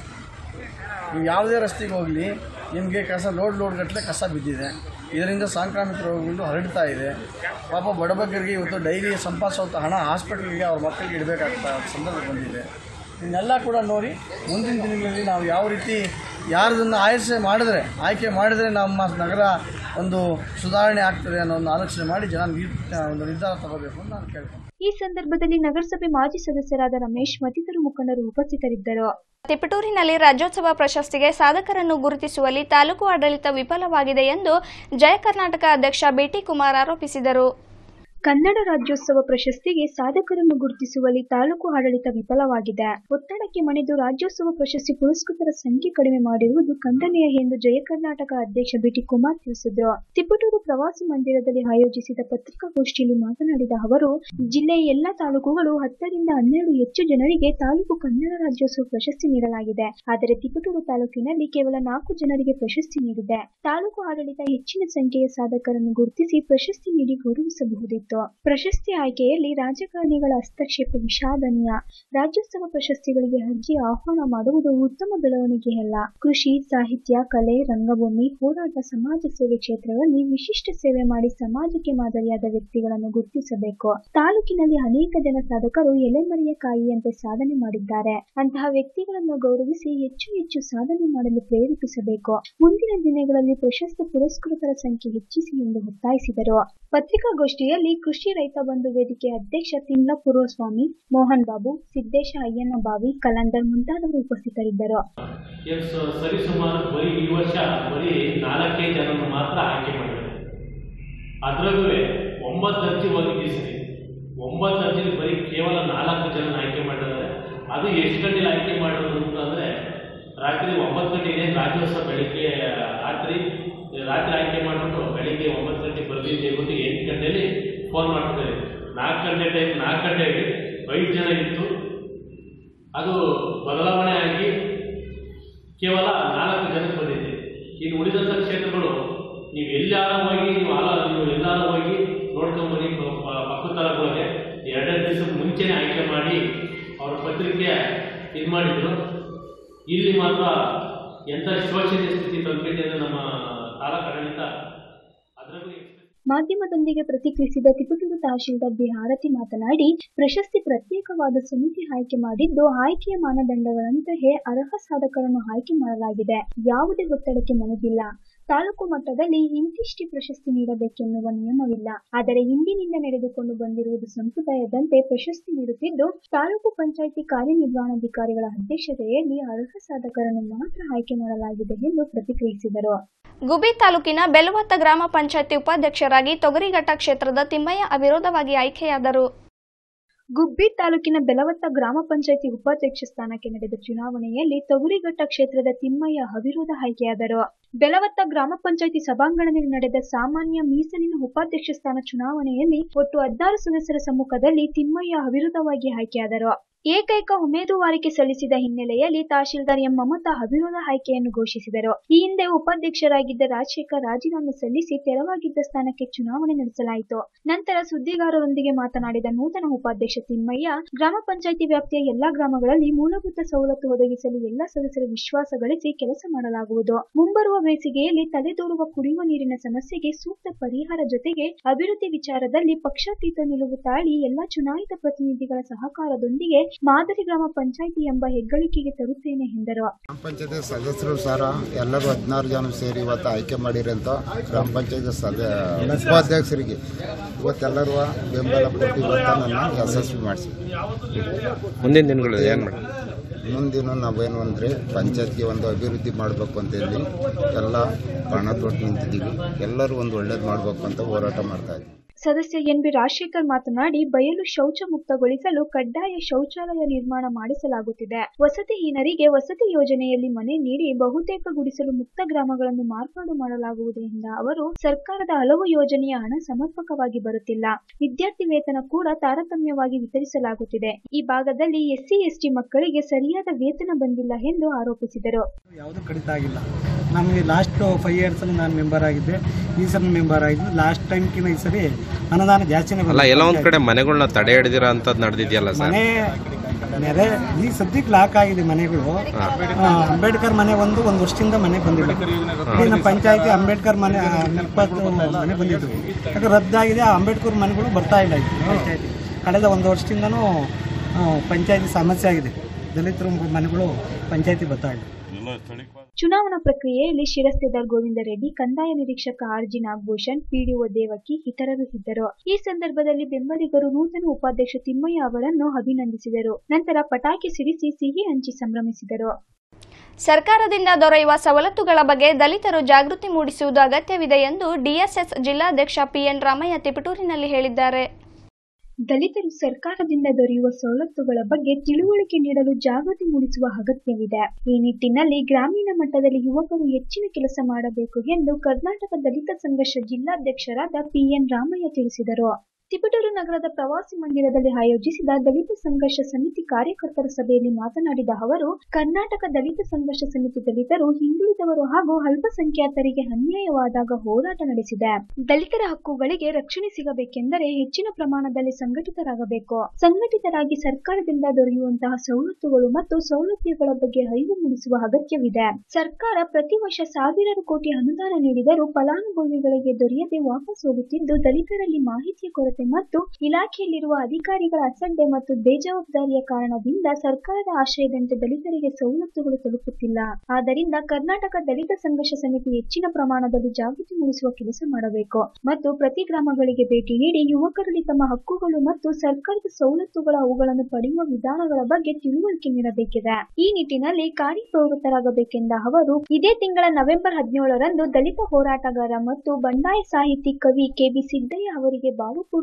ನೀವು ಯಾವುದೇ ರಸ್ತೆಗೆ ಹೋಗಲಿ ನಿಮಗೆ ಕಸ ಲೋಡ್ ಲೋಡ್ ಗಟ್ಟಲೆ ಕಸ ಬಿದ್ದಿದೆ ಇದರಿಂದ ಸಾಂಕ್ರಾಮಿಕ ರೋಗಗಳು ಹರಡ್ತಾ ಇದೆ ಪಾಪ ಬಡಬಗ್ಗರಿಗೆ ಇವತ್ತು ಡೈಲಿ ಸಂಪಾದಿಸುವಂಥ ಹಣ ಹಾಸ್ಪಿಟಲ್ಗೆ ಅವ್ರ ಮಕ್ಕಳಿಗೆ ಇಡಬೇಕಾಗ್ತಾ ಸಂದರ್ಭ ಬಂದಿದೆ ಇದನ್ನೆಲ್ಲ ಕೂಡ ನೋಡಿ ಮುಂದಿನ ದಿನಗಳಲ್ಲಿ ನಾವು ಯಾವ ರೀತಿ ಯಾರದನ್ನು ಆಯ್ಕೆ ಮಾಡಿದ್ರೆ ಆಯ್ಕೆ ಮಾಡಿದರೆ ನಮ್ಮ ನಗರ ಒಂದು ಸುಧಾರಣೆ ಆಗ್ತದೆ ಅನ್ನೋ ಒಂದು ಆಲೋಚನೆ ಮಾಡಿ ಜನ ನೀರ್- ಒಂದು ನಿರ್ಧಾರ ತಗೋಬೇಕು ಅಂತ ನಾನು ಕೇಳ್ತೀನಿ ಈ ಸಂದರ್ಭದಲ್ಲಿ ನಗರಸಭೆ ಮಾಜಿ ಸದಸ್ಯರಾದ ರಮೇಶ್ ಮತ್ತಿತರ ಮುಖಂಡರು ಉಪಸ್ಥಿತರಿದ್ದರು ತಿಪಟೂರಿನಲ್ಲಿ ರಾಜ್ಯೋತ್ಸವ ಪ್ರಶಸ್ತಿಗೆ ಸಾಧಕರನ್ನು ಗುರುತಿಸುವಲ್ಲಿ ತಾಲೂಕು ಆಡಳಿತ ವಿಫಲವಾಗಿದೆ ಎಂದು ಜಯ ಕರ್ನಾಟಕ ಅಧ್ಯಕ್ಷ ಬಿಟಿ ಕುಮಾರ್ ಆರೋಪಿಸಿದರು ಕನ್ನಡ ರಾಜ್ಯೋತ್ಸವ ಪ್ರಶಸ್ತಿಗೆ ಸಾಧಕರನ್ನು ಗುರುತಿಸುವಲ್ಲಿ ತಾಲೂಕು ಆಡಳಿತ ವಿಫಲವಾಗಿದೆ ಒತ್ತಡಕ್ಕೆ ಮಣಿದು ರಾಜ್ಯೋತ್ಸವ ಪ್ರಶಸ್ತಿ ಪುರಸ್ಕೃತರ ಸಂಖ್ಯೆ ಕಡಿಮೆ ಮಾಡಿರುವುದು ಖಂಡನೀಯ ಎಂದು ಜಯ ಕರ್ನಾಟಕ ಅಧ್ಯಕ್ಷ ಬಿಟಿ ಕುಮಾರ್ ತಿಳಿಸಿದರು ತಿಪಟೂರು ಪ್ರವಾಸಿ ಮಂದಿರದಲ್ಲಿ ಆಯೋಜಿಸಿದ ಪತ್ರಿಕಾಗೋಷ್ಠಿಯಲ್ಲಿ ಮಾತನಾಡಿದ ಅವರು ಜಿಲ್ಲೆಯ ಎಲ್ಲಾ ತಾಲೂಕುಗಳು ಹತ್ತರಿಂದ ಹನ್ನೆರಡು ಹೆಚ್ಚು ಜನರಿಗೆ ತಾಲೂಕು ಕನ್ನಡ ರಾಜ್ಯೋತ್ಸವ ಪ್ರಶಸ್ತಿ ನೀಡಲಾಗಿದೆ ಆದರೆ ತಿಪಟೂರು ತಾಲೂಕಿನಲ್ಲಿ ಕೇವಲ ನಾಲ್ಕು ಜನರಿಗೆ ಪ್ರಶಸ್ತಿ ನೀಡಿದೆ ತಾಲೂಕು ಆಡಳಿತ ಹೆಚ್ಚಿನ ಸಂಖ್ಯೆಯ ಸಾಧಕರನ್ನು ಗುರುತಿಸಿ ಪ್ರಶಸ್ತಿ ನೀಡಿ ಗೌರವಿಸಬಹುದಿತ್ತು ಪ್ರಶಸ್ತಿ ಆಯ್ಕೆಯಲ್ಲಿ ರಾಜಕಾರಣಿಗಳ ಹಸ್ತಕ್ಷೇಪ ವಿಷಾದನೀಯ ರಾಜ್ಯೋತ್ಸವ ಪ್ರಶಸ್ತಿಗಳಿಗೆ ಅರ್ಜಿ ಆಹ್ವಾನ ಮಾಡುವುದು ಉತ್ತಮ ಬೆಳವಣಿಗೆಯಲ್ಲ ಕೃಷಿ ಸಾಹಿತ್ಯ ಕಲೆ ರಂಗಭೂಮಿ ಹೋರಾಟ ಸಮಾಜ ಸೇವೆ ಕ್ಷೇತ್ರಗಳಲ್ಲಿ ವಿಶಿಷ್ಟ ಸೇವೆ ಮಾಡಿ ಸಮಾಜಕ್ಕೆ ಮಾದರಿಯಾದ ವ್ಯಕ್ತಿಗಳನ್ನು ಗುರುತಿಸಬೇಕು ತಾಲೂಕಿನಲ್ಲಿ ಅನೇಕ ಜನ ಸಾಧಕರು ಎಲೆಮರೆಯ ಕಾಯಿಯಂತೆ ಸಾಧನೆ ಮಾಡಿದ್ದಾರೆ ಅಂತಹ ವ್ಯಕ್ತಿಗಳನ್ನು ಗೌರವಿಸಿ ಹೆಚ್ಚು ಹೆಚ್ಚು ಸಾಧನೆ ಮಾಡಲು ಪ್ರೇರೇಪಿಸಬೇಕು ಮುಂದಿನ ದಿನಗಳಲ್ಲಿ ಪ್ರಶಸ್ತಿ ಪುರಸ್ಕೃತರ ಸಂಖ್ಯೆ ಹೆಚ್ಚಿಸಿ ಎಂದು ಒತ್ತಾಯಿಸಿದರು ಪತ್ರಿಕಾಗೋಷ್ಠಿಯಲ್ಲಿ ಕೃಷಿ ರೈತ ಬಂಧು ವೇದಿಕೆ ಅಧ್ಯಕ್ಷ ತಿಮ್ಲ ಪೂರ್ವಸ್ವಾಮಿ ಮೋಹನ್ ಬಾಬು ಸಿದ್ದೇಶ ಅಯ್ಯಣ್ಣ ಬಾವಿ ಕಲಂದರ್ ಮುಂತಾದವರು ಉಪಸ್ಥಿತರಿದ್ದರು ಎಸ್ ಸರಿಸುಮಾರು ಬರೀ ಈ ವರ್ಷ ಬರೀ ನಾಲ್ಕೇ ಜನರನ್ನು ಮಾತ್ರ ಆಯ್ಕೆ ಮಾಡಿದ್ದಾರೆ ಅದರಲ್ಲೂ ಒಂಬತ್ತು ಅರ್ಜಿ ಹೋಗಿದ್ದೀವಿ ಸರಿ ಒಂಬತ್ತು ಅರ್ಜಿಲಿ ಬರೀ ಕೇವಲ ನಾಲ್ಕು ಜನ ಆಯ್ಕೆ ಮಾಡಿದ್ದಾರೆ ಅದು ಎಷ್ಟು ಗಂಟೆಲಿ ಆಯ್ಕೆ ಮಾಡೋದು ಅಂತಂದರೆ ರಾತ್ರಿ ಒಂಬತ್ತು ಗಂಟೆಗೆ ರಾಜ್ಯೋತ್ಸವ ಬೆಳಿಗ್ಗೆ ರಾತ್ರಿ ರಾತ್ರಿ ಆಯ್ಕೆ ಮಾಡಿಬಿಟ್ಟು ಬೆಳಿಗ್ಗೆ ಒಂಬತ್ತು ಗಂಟೆಗೆ ಬರ್ದಿದ್ದೆ ಬಿಟ್ಟು ಎಂಟು ಗಂಟೆಯಲ್ಲಿ ಫೋನ್ ಮಾಡ್ತಾರೆ ಗಂಟೆ ಟೈಮ್ ನಾಲ್ಕು ಗಂಟೆಗೆ ಐದು ಜನ ಇತ್ತು ಅದು ಬದಲಾವಣೆ ಆಗಿ ಕೇವಲ ನಾಲ್ಕು ಜನಕ್ಕೆ ಬಂದಿದೆ ಇನ್ನು ಉಳಿದಂಥ ಕ್ಷೇತ್ರಗಳು ನೀವು ಎಲ್ಲಾರ ಹೋಗಿ ನೀವು ಆಲ ನೀವು ಎಲ್ಲಾರ ಹೋಗಿ ನೋಡ್ಕೊಂಬನ್ನಿ ಪ- ಪ- ಪಕ್ಕದ ತಾಲೂಕುಗಳಿಗೆ ಎರಡೆರಡು ದಿವಸಕ್ಕೆ ಮುಂಚೆನೇ ಆಯ್ಕೆ ಮಾಡಿ ಅವ್ರ ಪತ್ರಿಕೆ ಇದು ಮಾಡಿದ್ರು ಇಲ್ಲಿ ಮಾತ್ರ ಎಂಥ ಶೋಚನೀಯ ಸ್ಥಿತಿ ತಲುಪಿದೆ ಅಂದರೆ ನಮ್ಮ ತಾಲೂಕು ಆಡಳಿತ ಅದರಲ್ಲೂ ಮಾಧ್ಯಮದೊಂದಿಗೆ ಪ್ರತಿಕ್ರಿಯಿಸಿದ ತಿಪಟೂರು ತಹಶೀಲ್ದಾರ್ ಬಿ ಆರತಿ ಮಾತನಾಡಿ ಪ್ರಶಸ್ತಿ ಪ್ರತ್ಯೇಕವಾದ ಸಮಿತಿ ಆಯ್ಕೆ ಮಾಡಿದ್ದು ಆಯ್ಕೆಯ ಮಾನದಂಡಗಳಂತೆಯೇ ಅರ್ಹ ಸಾಧಕರನ್ನು ಆಯ್ಕೆ ಮಾಡಲಾಗಿದೆ ಯಾವುದೇ ಒತ್ತಡಕ್ಕೆ ಮನಗಿಲ್ಲ ತಾಲೂಕು ಮಟ್ಟದಲ್ಲಿ ಇಂತಿಷ್ಟೇ ಪ್ರಶಸ್ತಿ ನೀಡಬೇಕೆನ್ನುವ ನಿಯಮವಿಲ್ಲ ಆದರೆ ಹಿಂದಿನಿಂದ ನಡೆದುಕೊಂಡು ಬಂದಿರುವುದು ಸಂಪ್ರದಾಯದಂತೆ ಪ್ರಶಸ್ತಿ ನೀಡುತ್ತಿದ್ದು ತಾಲೂಕು ಪಂಚಾಯಿತಿ ಕಾರ್ಯನಿರ್ವಹಣಾಧಿಕಾರಿಗಳ ಅಧ್ಯಕ್ಷತೆಯಲ್ಲಿ ಅರ್ಹ ಸಾಧಕರನ್ನು ಮಾತ್ರ ಆಯ್ಕೆ ಮಾಡಲಾಗಿದೆ ಎಂದು ಪ್ರತಿಕ್ರಿಯಿಸಿದರು ಗುಬಿ ತಾಲೂಕಿನ ಬೆಲವತ್ತ ಗ್ರಾಮ ಪಂಚಾಯತಿ ಉಪಾಧ್ಯಕ್ಷರಾಗಿ ತೊಗರಿಘಟ್ಟ ಕ್ಷೇತ್ರದ ತಿಮ್ಮಯ್ಯ ಅವಿರೋಧವಾಗಿ ಆಯ್ಕೆಯಾದರು ಗುಬ್ಬಿ ತಾಲೂಕಿನ ಬೆಲವತ್ತ ಗ್ರಾಮ ಪಂಚಾಯಿತಿ ಉಪಾಧ್ಯಕ್ಷ ಸ್ಥಾನಕ್ಕೆ ನಡೆದ ಚುನಾವಣೆಯಲ್ಲಿ ತೊಗರಿಘಟ್ಟ ಕ್ಷೇತ್ರದ ತಿಮ್ಮಯ್ಯ ಅವಿರೋಧ ಆಯ್ಕೆಯಾದರು ಬೆಲವತ್ತ ಗ್ರಾಮ ಪಂಚಾಯಿತಿ ಸಭಾಂಗಣದಲ್ಲಿ ನಡೆದ ಸಾಮಾನ್ಯ ಮೀಸಲಿನ ಉಪಾಧ್ಯಕ್ಷ ಸ್ಥಾನ ಚುನಾವಣೆಯಲ್ಲಿ ಒಟ್ಟು ಹದಿನಾರು ಸದಸ್ಯರ ಸಮ್ಮುಖದಲ್ಲಿ ತಿಮ್ಮಯ್ಯ ಅವಿರೋಧವಾಗಿ ಆಯ್ಕೆಯಾದರು ಏಕೈಕ ಉಮೇದುವಾರಿಕೆ ಸಲ್ಲಿಸಿದ ಹಿನ್ನೆಲೆಯಲ್ಲಿ ತಹಶೀಲ್ದಾರ್ ಎಂ ಮಮತಾ ಅವಿರೋಧ ಆಯ್ಕೆಯನ್ನು ಘೋಷಿಸಿದರು ಈ ಹಿಂದೆ ಉಪಾಧ್ಯಕ್ಷರಾಗಿದ್ದ ರಾಜಶೇಖರ್ ರಾಜೀನಾಮೆ ಸಲ್ಲಿಸಿ ತೆರವಾಗಿದ್ದ ಸ್ಥಾನಕ್ಕೆ ಚುನಾವಣೆ ನಡೆಸಲಾಯಿತು ನಂತರ ಸುದ್ದಿಗಾರರೊಂದಿಗೆ ಮಾತನಾಡಿದ ನೂತನ ಉಪಾಧ್ಯಕ್ಷ ತಿಮ್ಮಯ್ಯ ಗ್ರಾಮ ಪಂಚಾಯಿತಿ ವ್ಯಾಪ್ತಿಯ ಎಲ್ಲಾ ಗ್ರಾಮಗಳಲ್ಲಿ ಮೂಲಭೂತ ಸವಲತ್ತು ಒದಗಿಸಲು ಎಲ್ಲಾ ಸದಸ್ಯರ ವಿಶ್ವಾಸ ಗಳಿಸಿ ಕೆಲಸ ಮಾಡಲಾಗುವುದು ಮುಂಬರುವ ಬೇಸಿಗೆಯಲ್ಲಿ ತಲೆದೋರುವ ಕುಡಿಯುವ ನೀರಿನ ಸಮಸ್ಯೆಗೆ ಸೂಕ್ತ ಪರಿಹಾರ ಜೊತೆಗೆ ಅಭಿವೃದ್ಧಿ ವಿಚಾರದಲ್ಲಿ ಪಕ್ಷಾತೀತ ನಿಲುವು ತಾಳಿ ಎಲ್ಲಾ ಚುನಾಯಿತ ಪ್ರತಿನಿಧಿಗಳ ಸಹಕಾರದೊಂದಿಗೆ ಮಾದರಿ ಗ್ರಾಮ ಪಂಚಾಯಿತಿ ಎಂಬ ಹೆಗ್ಗಳಿಕೆಗೆ ತರುತ್ತೇನೆ ಎಂದರು ಗ್ರಾಮ ಪಂಚಾಯತಿ ಸದಸ್ಯರು ಸಾರ ಎಲ್ಲರೂ ಹದಿನಾರು ಜನ ಸೇರಿ ಇವತ್ತು ಆಯ್ಕೆ ಮಾಡಿರಂತ ಗ್ರಾಮ ಪಂಚಾಯತಿ ಸದ ಉಪಾಧ್ಯಕ್ಷರಿಗೆ ಇವತ್ತೆಲ್ಲರೂ ಬೆಂಬಲ ಕೊಟ್ಟು ಇವತ್ತು ನನ್ನ ಯಶಸ್ವಿ ಮಾಡಿಸಿ ಮುಂದಿನ ದಿನಗಳು ಏನು ಮಾಡಿ ಮುಂದಿನ ನಾವೇನು ಅಂದರೆ ಪಂಚಾಯತ್ಗೆ ಒಂದು ಅಭಿವೃದ್ಧಿ ಮಾಡಬೇಕು ಅಂತ ಹೇಳಿ ಎಲ್ಲ ಪಣ ತೊಟ್ಟು ನಿಂತಿದ್ದೀವಿ ಎಲ್ಲರೂ ಒಂದು ಒಳ್ಳೇದು ಮಾಡಬೇಕು ಅಂತ ಹೋರಾಟ ಮಾಡ್ತಾ ಇದ್ದೀವಿ ಸದಸ್ಯ ಎನ್ ಬಿ ರಾಜಶೇಖರ್ ಮಾತನಾಡಿ ಬಯಲು ಶೌಚ ಮುಕ್ತಗೊಳಿಸಲು ಕಡ್ಡಾಯ ಶೌಚಾಲಯ ನಿರ್ಮಾಣ ಮಾಡಿಸಲಾಗುತ್ತಿದೆ ವಸತಿಹೀನರಿಗೆ ವಸತಿ ಯೋಜನೆಯಲ್ಲಿ ಮನೆ ನೀಡಿ ಬಹುತೇಕ ಗುಡಿಸಲು ಮುಕ್ತ ಗ್ರಾಮಗಳನ್ನು ಮಾರ್ಪಾಡು ಮಾಡಲಾಗುವುದು ಎಂದ ಅವರು ಸರ್ಕಾರದ ಹಲವು ಯೋಜನೆಯ ಹಣ ಸಮರ್ಪಕವಾಗಿ ಬರುತ್ತಿಲ್ಲ ವಿದ್ಯಾರ್ಥಿ ವೇತನ ಕೂಡ ತಾರತಮ್ಯವಾಗಿ ವಿತರಿಸಲಾಗುತ್ತಿದೆ ಈ ಭಾಗದಲ್ಲಿ ಎಸ್ಸಿ ಎಸ್ಟಿ ಮಕ್ಕಳಿಗೆ ಸರಿಯಾದ ವೇತನ ಬಂದಿಲ್ಲ ಎಂದು ಆರೋಪಿಸಿದರು ಯಾವುದು ಕಡಿತ ಆಗಿಲ್ಲ ನಮಗೆ ಲಾಸ್ಟ್ ಫೈವ್ ಇಯರ್ಸಲ್ಲಿ ನಾನು ಮೆಂಬರ್ ಆಗಿದ್ದೆ ಈ ಸಲ ಮೆಂಬರ್ ಆಗಿದ್ದು ಲಾಸ್ಟ್ ಟೈಮ್ಕಿಂತ ಈ ಸರಿ ಅನುದಾನ ಜಾಸ್ತಿನೇ ಅಲ್ಲ ಬಂದಿದೆ. ಎಲ್ಲ ಒಂದ್ ಕಡೆ ಮನೆಗಳನ್ನ ತಡೆ ಹಿಡಿದಿರೋ ಅಂತದ್ ನಡೆದಿದೆಯಲ್ಲ ಸರ್ ಮನೆ ನೆರೆ ಈ ಸದ್ಯಕ್ಕೆ ಲಾಕ್ ಆಗಿದೆ ಮನೆಗಳು ಆ, ಅಂಬೇಡ್ಕರ್ ಮನೆ ಒಂದು ಒಂದು ವರ್ಷದಿಂದ ಮನೆ ಬಂದಿಲ್ಲ ಇಡೀ ನಮ್ಮ ಪಂಚಾಯತಿ ಅಂಬೇಡ್ಕರ್ ಮನೆ ಆ, ಇಪ್ಪತ್ತು ಮನೆ ಬಂದಿದ್ದು ಯಾಕೆ ರದ್ದಾಗಿದೆ ಆ ಅಂಬೇಡ್ಕರ್ ಮನೆಗಳು ಬರ್ತಾ ಇಲ್ಲ ಈಗ ಪಂಚಾಯತಿ ಕಳೆದ ಒಂದು ವರ್ಷದಿಂದನೂ ಆ, ಪಂಚಾಯತಿ ಸಮಸ್ಯೆ ಆಗಿದೆ ದಲಿತರ ಮನೆಗಳು ಪಂಚಾಯತಿ ಬರ್ತಾ ಇಲ್ಲ ಚುನಾವಣಾ ಪ್ರಕ್ರಿಯೆಯಲ್ಲಿ ಶಿರಸ್ತೇದಾರ್ ಗೋವಿಂದ ರೆಡ್ಡಿ ಕಂದಾಯ ನಿರೀಕ್ಷಕ R G Nagabhushan PDO Devaki ಇತರರು ಇದ್ದರು ಈ ಸಂದರ್ಭದಲ್ಲಿ ಬೆಂಬಲಿಗರು ನೂತನ ಉಪಾಧ್ಯಕ್ಷ ತಿಮ್ಮಯ್ಯ ಅವರನ್ನು ಅಭಿನಂದಿಸಿದರು ನಂತರ ಪಟಾಕಿ ಸಿಡಿಸಿ ಸಿಹಿ ಹಂಚಿ ಸಂಭ್ರಮಿಸಿದರು ಸರ್ಕಾರದಿಂದ ದೊರೆಯುವ ಸವಲತ್ತುಗಳ ಬಗ್ಗೆ ದಲಿತರು ಜಾಗೃತಿ ಮೂಡಿಸುವುದು ಅಗತ್ಯವಿದೆ ಎಂದು ಡಿಎಸ್ಎಸ್ ಜಿಲ್ಲಾಧ್ಯಕ್ಷ ಪಿಎನ್ ರಾಮಯ್ಯ ತಿಪಟೂರಿನಲ್ಲಿ ಹೇಳಿದ್ದಾರೆ ದಲಿತರು ಸರ್ಕಾರದಿಂದ ದೊರೆಯುವ ಸವಲತ್ತುಗಳ ಬಗ್ಗೆ ತಿಳುವಳಿಕೆ ನೀಡಲು ಜಾಗೃತಿ ಮೂಡಿಸುವ ಅಗತ್ಯವಿದೆ ಈ ನಿಟ್ಟಿನಲ್ಲಿ ಗ್ರಾಮೀಣ ಮಟ್ಟದಲ್ಲಿ ಯುವಕರು ಹೆಚ್ಚಿನ ಕೆಲಸ ಮಾಡಬೇಕು ಎಂದು ಕರ್ನಾಟಕ ದಲಿತ ಸಂಘರ್ಷ ಜಿಲ್ಲಾಧ್ಯಕ್ಷರಾದ ಪಿಎನ್ ರಾಮಯ್ಯ ತಿಳಿಸಿದರು ತಿಪಟೂರು ನಗರದ ಪ್ರವಾಸಿ ಮಂದಿರದಲ್ಲಿ ಆಯೋಜಿಸಿದ ದಲಿತ ಸಂಘರ್ಷ ಸಮಿತಿ ಕಾರ್ಯಕರ್ತರ ಸಭೆಯಲ್ಲಿ ಮಾತನಾಡಿದ ಅವರು ಕರ್ನಾಟಕ ದಲಿತ ಸಂಘರ್ಷ ಸಮಿತಿ ದಲಿತರು ಹಿಂದುಳಿದವರು ಹಾಗೂ ಅಲ್ಪಸಂಖ್ಯಾತರಿಗೆ ಅನ್ಯಾಯವಾದಾಗ ಹೋರಾಟ ನಡೆಸಿದೆ ದಲಿತರ ಹಕ್ಕುಗಳಿಗೆ ರಕ್ಷಣೆ ಸಿಗಬೇಕೆಂದರೆ ಹೆಚ್ಚಿನ ಪ್ರಮಾಣದಲ್ಲಿ ಸಂಘಟಿತರಾಗಬೇಕು ಸಂಘಟಿತರಾಗಿ ಸರ್ಕಾರದಿಂದ ದೊರೆಯುವಂತಹ ಸವಲತ್ತುಗಳು ಮತ್ತು ಸೌಲಭ್ಯಗಳ ಬಗ್ಗೆ ಅರಿವು ಮೂಡಿಸುವ ಅಗತ್ಯವಿದೆ ಸರ್ಕಾರ ಪ್ರತಿ ವರ್ಷ ಸಾವಿರಾರು ಕೋಟಿ ಅನುದಾನ ನೀಡಿದರೂ ಫಲಾನುಭವಿಗಳಿಗೆ ದೊರೆಯದೆ ವಾಪಸ್ ಹೋಗುತ್ತಿದ್ದು ದಲಿತರಲ್ಲಿ ಮಾಹಿತಿಯ ಕೊರತೆ ಮತ್ತು ಇಲಾಖೆಯಲ್ಲಿರುವ ಅಧಿಕಾರಿಗಳ ಅಸಡ್ಡೆ ಮತ್ತು ಬೇಜವಾಬ್ದಾರಿಯ ಕಾರಣದಿಂದ ಸರ್ಕಾರದ ಆಶಯದಂತೆ ದಲಿತರಿಗೆ ಸವಲತ್ತುಗಳು ತಲುಪುತ್ತಿಲ್ಲ ಆದ್ದರಿಂದ ಕರ್ನಾಟಕ ದಲಿತ ಸಂಘರ್ಷ ಸಮಿತಿ ಹೆಚ್ಚಿನ ಪ್ರಮಾಣದಲ್ಲಿ ಜಾಗೃತಿ ಮೂಡಿಸುವ ಕೆಲಸ ಮಾಡಬೇಕು ಮತ್ತು ಪ್ರತಿ ಗ್ರಾಮಗಳಿಗೆ ಭೇಟಿ ನೀಡಿ ಯುವಕರಲ್ಲಿ ತಮ್ಮ ಹಕ್ಕುಗಳು ಮತ್ತು ಸರ್ಕಾರದ ಸವಲತ್ತುಗಳ ಅವುಗಳನ್ನು ಪಡೆಯುವ ವಿಧಾನಗಳ ಬಗ್ಗೆ ತಿಳುವಳಿಕೆ ನೀಡಬೇಕಿದೆ ಈ ನಿಟ್ಟಿನಲ್ಲಿ ಕಾರ್ಯಪ್ರವೃತ್ತರಾಗಬೇಕೆಂದ ಅವರು ಇದೇ ತಿಂಗಳ ನವೆಂಬರ್ ಹದಿನೇಳರಂದು ದಲಿತ ಹೋರಾಟಗಾರ ಮತ್ತು ಬಂಡಾಯ ಸಾಹಿತಿ ಕವಿ ಕೆಬಿ ಸಿದ್ದಯ್ಯ ಅವರಿಗೆ ಭಾವಪೂರ್ಣ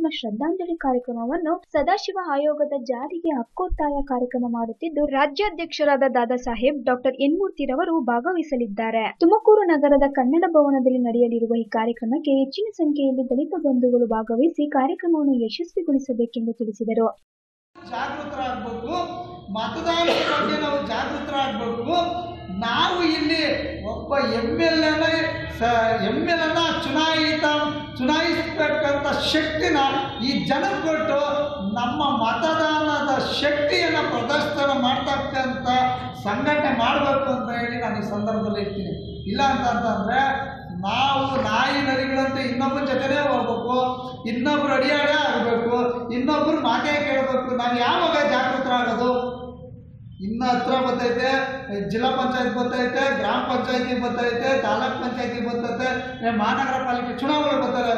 ಶ್ರದ್ಧಾಂಜಲಿ ಕಾರ್ಯಕ್ರಮವನ್ನು ಸದಾಶಿವ ಆಯೋಗದ ಜಾರಿಗೆ ಹಕ್ಕೊತ್ತಾಯ ಕಾರ್ಯಕ್ರಮ ಮಾಡುತ್ತಿದ್ದು ರಾಜ್ಯಾಧ್ಯಕ್ಷರಾದ ದಾದಾ ಸಾಹೇಬ್ ಡಾಕ್ಟರ್ ಎನ್ಮೂರ್ತಿರವರು ಭಾಗವಹಿಸಲಿದ್ದಾರೆ ತುಮಕೂರು ನಗರದ ಕನ್ನಡ ಭವನದಲ್ಲಿ ನಡೆಯಲಿರುವ ಈ ಕಾರ್ಯಕ್ರಮಕ್ಕೆ ಹೆಚ್ಚಿನ ಸಂಖ್ಯೆಯಲ್ಲಿ ದಲಿತ ಬಂಧುಗಳು ಭಾಗವಹಿಸಿ ಕಾರ್ಯಕ್ರಮವನ್ನು ಯಶಸ್ವಿಗೊಳಿಸಬೇಕೆಂದು ತಿಳಿಸಿದರು ಜಾಗೃತರಾಗಬೇಕು ಮತದಾನದ ಬಗ್ಗೆ ನಾವು ಜಾಗೃತರಾಗಬೇಕು ನಾವು ಇಲ್ಲಿ ಒಬ್ಬ ಎಮ್ ಎಲ್ ಎನ ಎಮ್ ಎಲ್ ಎನ ಚುನಾಯಿತ ಚುನಾಯಿಸತಕ್ಕಂಥ ಶಕ್ತಿನ ಈ ಜನಕ್ಕೆ ಕೊಟ್ಟು ನಮ್ಮ ಮತದಾನದ ಶಕ್ತಿಯನ್ನು ಪ್ರದರ್ಶನ ಮಾಡ್ತಕ್ಕಂಥ ಸಂಘಟನೆ ಮಾಡಬೇಕು ಅಂತ ಹೇಳಿ ನಾನು ಈ ಸಂದರ್ಭದಲ್ಲಿ ಹೇಳ್ತೀನಿ ಇಲ್ಲ ಅಂತಂತಂದರೆ ನಾವು ನಾಯಿ ನರಿಗಳಂತೆ ಇನ್ನೊಬ್ಬರ ಜೊತೆನೇ ಹೋಗ್ಬೇಕು ಇನ್ನೊಬ್ರು ಅಡಿಯಾಡೇ ಆಗಬೇಕು ಇನ್ನೊಬ್ರು ಮಾತೇ ಕೇಳಬೇಕು ನಾವು ಯಾವಾಗ ಜಾಗೃತರಾಗೋದು ಇನ್ನು ಹತ್ರ ಬರ್ತೈತೆ ಜಿಲ್ಲಾ ಪಂಚಾಯತ್ ಬರ್ತೈತೆ ಗ್ರಾಮ ಪಂಚಾಯತಿ ಬರ್ತೈತೆ ತಾಲೂಕ್ ಪಂಚಾಯತಿ ಬರ್ತೈತೆ ಏ, ಮಹಾನಗರ ಪಾಲಿಕೆ ಚುನಾವಣೆ ಬರ್ತಾರೆ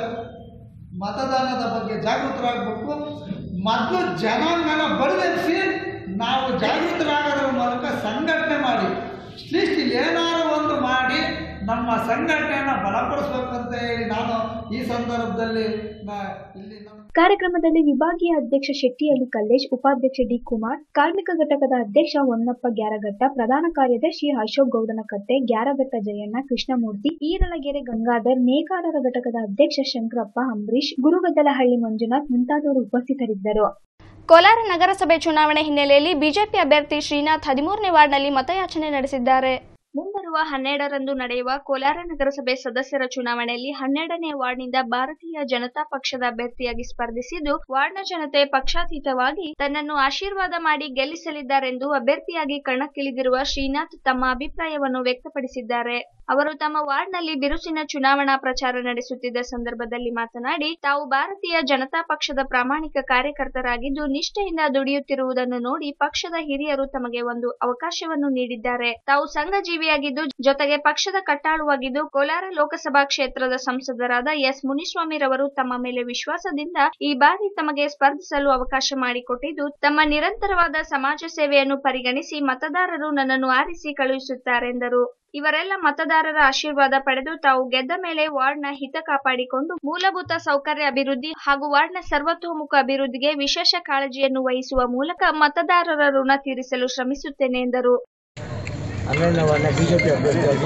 ಮತದಾನದ ಬಗ್ಗೆ ಜಾಗೃತರಾಗಬೇಕು ಮೊದಲು ಜನಾಂಗನ ಬಡದೆನಿಸಿ ನಾವು ಜಾಗೃತರಾಗೋದ್ರ ಮೂಲಕ ಸಂಘಟನೆ ಮಾಡಿ ಅಟ್ಲೀಸ್ಟ್ ಇಲ್ಲಿ ಏನಾದ್ರು ಒಂದು ಮಾಡಿ ನಮ್ಮ ಸಂಘಟನೆಯನ್ನು ಬಲಪಡಿಸ್ಬೇಕು ಅಂತ ಹೇಳಿ ನಾನು ಈ ಸಂದರ್ಭದಲ್ಲಿ ನಾ- ಇಲ್ಲಿ ನಮ್ಮ ಕಾರ್ಯಕ್ರಮದಲ್ಲಿ ವಿಭಾಗೀಯ ಅಧ್ಯಕ್ಷ ಶೆಟ್ಟಿಹಳ್ಳಿ ಕಲ್ಲೇಶ್ ಉಪಾಧ್ಯಕ್ಷ ಡಿ ಕುಮಾರ್ ಕಾರ್ಮಿಕ ಘಟಕದ ಅಧ್ಯಕ್ಷ ಹೊನ್ನಪ್ಪ ಗ್ಯಾರಘಟ್ಟ ಪ್ರಧಾನ ಕಾರ್ಯದರ್ಶಿ ಅಶೋಕ್ ಗೌಡನಕಟ್ಟೆ ಗ್ಯಾರಘಟ್ಟ ಜಯಣ್ಣ ಕೃಷ್ಣಮೂರ್ತಿ ಈರಳಗೆರೆ ಗಂಗಾಧರ್ ನೇಕಾರರ ಘಟಕದ ಅಧ್ಯಕ್ಷ ಶಂಕರಪ್ಪ ಅಂಬರೀಶ್ ಗುರುಗದ್ದಲಹಳ್ಳಿ ಮಂಜುನಾಥ್ ಮುಂತಾದವರು ಉಪಸ್ಥಿತರಿದ್ದರು ಕೋಲಾರ ನಗರಸಭೆ ಚುನಾವಣೆ ಹಿನ್ನೆಲೆಯಲ್ಲಿ ಬಿಜೆಪಿ ಅಭ್ಯರ್ಥಿ ಶ್ರೀನಾಥ್ ಹದಿಮೂರನೇ ವಾರ್ಡ್ನಲ್ಲಿ ಮತಯಾಚನೆ ನಡೆಸಿದ್ದಾರೆ ಮುಂಬರುವ ಹನ್ನೆರಡರಂದು ನಡೆಯುವ ಕೋಲಾರ ನಗರಸಭೆ ಸದಸ್ಯರ ಚುನಾವಣೆಯಲ್ಲಿ ಹನ್ನೆರಡನೇ ವಾರ್ಡ್ನಿಂದ ಭಾರತೀಯ ಜನತಾ ಪಕ್ಷದ ಅಭ್ಯರ್ಥಿಯಾಗಿ ಸ್ಪರ್ಧಿಸಿದ್ದು ವಾರ್ಡ್ನ ಜನತೆ ಪಕ್ಷಾತೀತವಾಗಿ ತನ್ನನ್ನು ಆಶೀರ್ವಾದ ಮಾಡಿ ಗೆಲ್ಲಿಸಲಿದ್ದಾರೆಂದು ಅಭ್ಯರ್ಥಿಯಾಗಿ ಕಣಕ್ಕಿಳಿದಿರುವ ಶ್ರೀನಾಥ್ ತಮ್ಮ ಅಭಿಪ್ರಾಯವನ್ನು ವ್ಯಕ್ತಪಡಿಸಿದ್ದಾರೆ ಅವರು ತಮ್ಮ ವಾರ್ಡ್ನಲ್ಲಿ ಬಿರುಸಿನ ಚುನಾವಣಾ ಪ್ರಚಾರ ನಡೆಸುತ್ತಿದ್ದ ಸಂದರ್ಭದಲ್ಲಿ ಮಾತನಾಡಿ ತಾವು ಭಾರತೀಯ ಜನತಾ ಪಕ್ಷದ ಪ್ರಾಮಾಣಿಕ ಕಾರ್ಯಕರ್ತರಾಗಿದ್ದು ನಿಷ್ಠೆಯಿಂದ ದುಡಿಯುತ್ತಿರುವುದನ್ನು ನೋಡಿ ಪಕ್ಷದ ಹಿರಿಯರು ತಮಗೆ ಒಂದು ಅವಕಾಶವನ್ನು ನೀಡಿದ್ದಾರೆ ತಾವು ಸಂಘಜೀವಿಯಾಗಿದ್ದು ಜೊತೆಗೆ ಪಕ್ಷದ ಕಟ್ಟಾಳುವಾಗಿದ್ದು ಕೋಲಾರ ಲೋಕಸಭಾ ಕ್ಷೇತ್ರದ ಸಂಸದರಾದ ಎಸ್ ಮುನಿಸ್ವಾಮಿರವರು ತಮ್ಮ ಮೇಲೆ ವಿಶ್ವಾಸದಿಂದ ಈ ಬಾರಿ ತಮಗೆ ಸ್ಪರ್ಧಿಸಲು ಅವಕಾಶ ಮಾಡಿಕೊಟ್ಟಿದ್ದು ತಮ್ಮ ನಿರಂತರವಾದ ಸಮಾಜ ಸೇವೆಯನ್ನು ಪರಿಗಣಿಸಿ ಮತದಾರರು ನನ್ನನ್ನು ಆರಿಸಿ ಕಳುಹಿಸುತ್ತಾರೆಂದರು ಇವರೆಲ್ಲ ಮತದಾರರ ಆಶೀರ್ವಾದ ಪಡೆದು ತಾವು ಗೆದ್ದ ಮೇಲೆ ವಾರ್ಡ್ನ ಹಿತ ಕಾಪಾಡಿಕೊಂಡು ಮೂಲಭೂತ ಸೌಕರ್ಯ ಅಭಿವೃದ್ಧಿ ಹಾಗೂ ವಾರ್ಡ್ನ ಸರ್ವತೋಮುಖ ಅಭಿವೃದ್ಧಿಗೆ ವಿಶೇಷ ಕಾಳಜಿಯನ್ನು ವಹಿಸುವ ಮೂಲಕ ಮತದಾರರ ಋಣ ತೀರಿಸಲು ಶ್ರಮಿಸುತ್ತೇನೆ ಎಂದರು ಹನ್ನೆರಡನೇ ವಾರ್ಡ್ನ ಬಿ ಜೆ ಪಿ ಅಭ್ಯರ್ಥಿಯಾಗಿ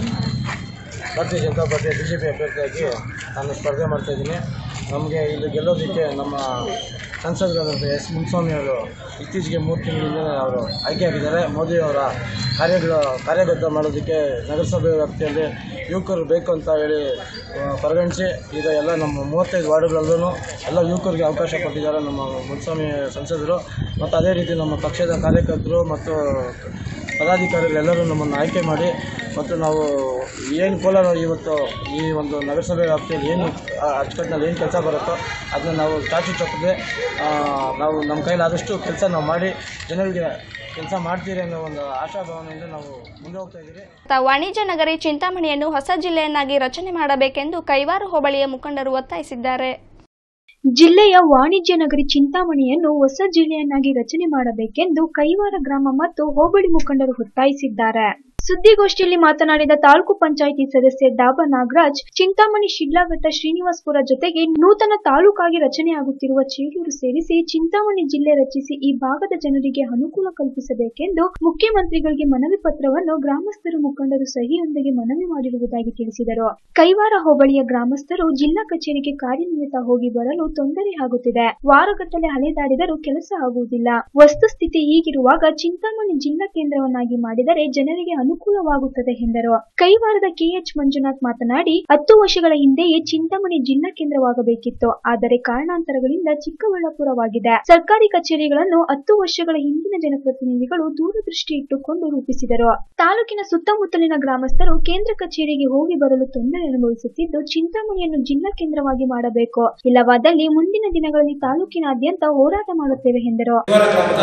ಭಾರತೀಯ ಜನತಾ ಪಾರ್ಟಿಯ ಬಿ ಜೆ ಪಿ ಅಭ್ಯರ್ಥಿಯಾಗಿ ನಾನು ಸ್ಪರ್ಧೆ ಮಾಡ್ತಾಯಿದ್ದೀನಿ ನಮಗೆ ಇಲ್ಲಿ ಗೆಲ್ಲೋದಕ್ಕೆ ನಮ್ಮ ಸಂಸದರಾದಂಥ ಎಸ್ ಮುನ್ಸ್ವಾಮಿ ಅವರು ಇತ್ತೀಚೆಗೆ ಮೂರು ತಿಂಗಳಿಂದ ಅವರು ಆಯ್ಕೆಯಾಗಿದ್ದಾರೆ ಮೋದಿ ಅವರ ಕಾರ್ಯಗಳು ಕಾರ್ಯಗತ ಮಾಡೋದಕ್ಕೆ ನಗರಸಭೆ ವ್ಯಾಪ್ತಿಯಲ್ಲಿ ಯುವಕರು ಬೇಕು ಅಂತ ಹೇಳಿ ಆ, ಪರಿಗಣಿಸಿ ಈಗ ಎಲ್ಲ ನಮ್ಮ ಮೂವತ್ತೈದು ವಾರ್ಡುಗಳಲ್ಲೂ ಎಲ್ಲ ಯುವಕರಿಗೆ ಅವಕಾಶ ಕೊಟ್ಟಿದ್ದಾರೆ ನಮ್ಮ ಮುನ್ಸ್ವಾಮಿ ಸಂಸದರು ಮತ್ತು ಅದೇ ರೀತಿ ನಮ್ಮ ಪಕ್ಷದ ಕಾರ್ಯಕರ್ತರು ಮತ್ತು ಪದಾಧಿಕಾರಿಗಳೆಲ್ಲರೂ ನಮ್ಮನ್ನು ಆಯ್ಕೆ ಮಾಡಿ ಮತ್ತು ನಾವು ಏನು ಕೋಲಾರ ಇವತ್ತು ಈ ಒಂದು ನಗರಸಭೆ ವ್ಯಾಪ್ತಿಯಲ್ಲಿ ಏನು ಆ, ಅಚ್ಚುಕಟ್ಟಿನಲ್ಲಿ ಏನು ಕೆಲಸ ಬರುತ್ತೋ ಅದನ್ನ ನಾವು ಚಾಚು ಚಪ್ಪದೆ ನಾವು ನಮ್ಮ ಕೈಲಾದಷ್ಟು ಕೆಲಸ ನಾವು ಮಾಡಿ ಜನರಿಗೆ ಕೆಲಸ ಮಾಡ್ತೀರಿ ಅನ್ನೋ ಒಂದು ಆಶಾಭಾವನೆಯಿಂದ ನಾವು ಮುಂದೆ ಹೋಗ್ತಾ ಇದ್ದೀವಿ ತ- ವಾಣಿಜ್ಯ ನಗರಿ ಚಿಂತಾಮಣಿಯನ್ನು ಹೊಸ ಜಿಲ್ಲೆಯನ್ನಾಗಿ ರಚನೆ ಮಾಡಬೇಕೆಂದು ಕೈವಾರ ಹೋಬಳಿಯ ಮುಖಂಡರು ಒತ್ತಾಯಿಸಿದ್ದಾರೆ ಜಿಲ್ಲೆಯ ವಾಣಿಜ್ಯ ನಗರಿ ಚಿಂತಾಮಣಿಯನ್ನು ಹೊಸ ಜಿಲ್ಲೆಯನ್ನಾಗಿ ರಚನೆ ಮಾಡಬೇಕೆಂದು ಕೈವಾರ ಗ್ರಾಮ ಮತ್ತು ಹೋಬಳಿ ಮುಖಂಡರು ಒತ್ತಾಯಿಸಿದ್ದಾರೆ ಸುದ್ದಿಗೋಷ್ಠಿಯಲ್ಲಿ ಮಾತನಾಡಿದ ತಾಲೂಕು ಪಂಚಾಯಿತಿ ಸದಸ್ಯ ಡಾಬಾ ನಾಗರಾಜ್ ಚಿಂತಾಮಣಿ ಶಿಡ್ಲಾಘಟ್ಟ ಶ್ರೀನಿವಾಸಪುರ ಜೊತೆಗೆ ನೂತನ ತಾಲೂಕಾಗಿ ರಚನೆಯಾಗುತ್ತಿರುವ ಚೇಳೂರು ಸೇರಿಸಿ ಚಿಂತಾಮಣಿ ಜಿಲ್ಲೆ ರಚಿಸಿ ಈ ಭಾಗದ ಜನರಿಗೆ ಅನುಕೂಲ ಕಲ್ಪಿಸಬೇಕೆಂದು ಮುಖ್ಯಮಂತ್ರಿಗಳಿಗೆ ಮನವಿ ಪತ್ರವನ್ನು ಗ್ರಾಮಸ್ಥರು ಮುಖಂಡರು ಸಹಿಯೊಂದಿಗೆ ಮನವಿ ಮಾಡಿರುವುದಾಗಿ ತಿಳಿಸಿದರು ಕೈವಾರ ಹೋಬಳಿಯ ಗ್ರಾಮಸ್ಥರು ಜಿಲ್ಲಾ ಕಚೇರಿಗೆ ಕಾರ್ಯನಿರತ ಹೋಗಿ ಬರಲು ತೊಂದರೆ ಆಗುತ್ತಿದೆ ವಾರಗಟ್ಟಲೆ ಅಲೆದಾಡಿದರೂ ಕೆಲಸ ಆಗುವುದಿಲ್ಲ ವಸ್ತುಸ್ಥಿತಿ ಹೀಗಿರುವಾಗ ಚಿಂತಾಮಣಿ ಜಿಲ್ಲಾ ಕೇಂದ್ರವನ್ನಾಗಿ ಮಾಡಿದರೆ ಜನರಿಗೆ ಅನುಕೂಲವಾಗುತ್ತದೆ ಎಂದರು ಕೈವಾರದ ಕೆಎಚ್ ಮಂಜುನಾಥ್ ಮಾತನಾಡಿ ಹತ್ತು ವರ್ಷಗಳ ಹಿಂದೆಯೇ ಚಿಂತಾಮಣಿ ಜಿಲ್ಲಾ ಕೇಂದ್ರವಾಗಬೇಕಿತ್ತು ಆದರೆ ಕಾರಣಾಂತರಗಳಿಂದ ಚಿಕ್ಕಬಳ್ಳಾಪುರವಾಗಿದೆ ಸರ್ಕಾರಿ ಕಚೇರಿಗಳನ್ನು ಹತ್ತು ವರ್ಷಗಳ ಹಿಂದಿನ ಜನಪ್ರತಿನಿಧಿಗಳು ದೂರದೃಷ್ಟಿ ಇಟ್ಟುಕೊಂಡು ರೂಪಿಸಿದರು ತಾಲೂಕಿನ ಸುತ್ತಮುತ್ತಲಿನ ಗ್ರಾಮಸ್ಥರು ಕೇಂದ್ರ ಕಚೇರಿಗೆ ಹೋಗಿ ಬರಲು ತೊಂದರೆ ಅನುಭವಿಸುತ್ತಿದ್ದು ಚಿಂತಾಮಣಿಯನ್ನು ಜಿಲ್ಲಾ ಕೇಂದ್ರವಾಗಿ ಮಾಡಬೇಕು ಇಲ್ಲವಾದಲ್ಲಿ ಮುಂದಿನ ದಿನಗಳಲ್ಲಿ ತಾಲೂಕಿನಾದ್ಯಂತ ಹೋರಾಟ ಮಾಡುತ್ತೇವೆ ಎಂದರು ಕೈವಾರ ಗ್ರಾಮದ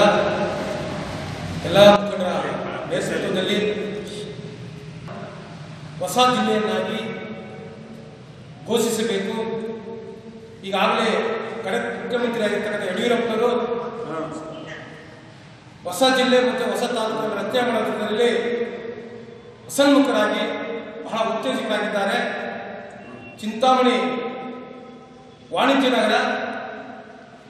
ಎಲ್ಲ ಮುಖಂಡರ ನೇತೃತ್ವದಲ್ಲಿ ಹೊಸ ಜಿಲ್ಲೆಯನ್ನಾಗಿ ಘೋಷಿಸಬೇಕು ಈಗಾಗಲೇ ಕಡೆ ಮುಖ್ಯಮಂತ್ರಿಯಾಗಿರ್ತಕ್ಕಂಥ ಯಡಿಯೂರಪ್ಪನವರು ಹೊಸ ಜಿಲ್ಲೆ ಮತ್ತು ಹೊಸ ತಾಲೂಕನ್ನು ರಚನೆ ಮಾಡೋದ್ರಲ್ಲಿ ಹಸನ್ಮುಖರಾಗಿ ಬಹಳ ಉತ್ತೇಜಕರಾಗಿದ್ದಾರೆ ಚಿಂತಾಮಣಿ ವಾಣಿಜ್ಯ ನಗರ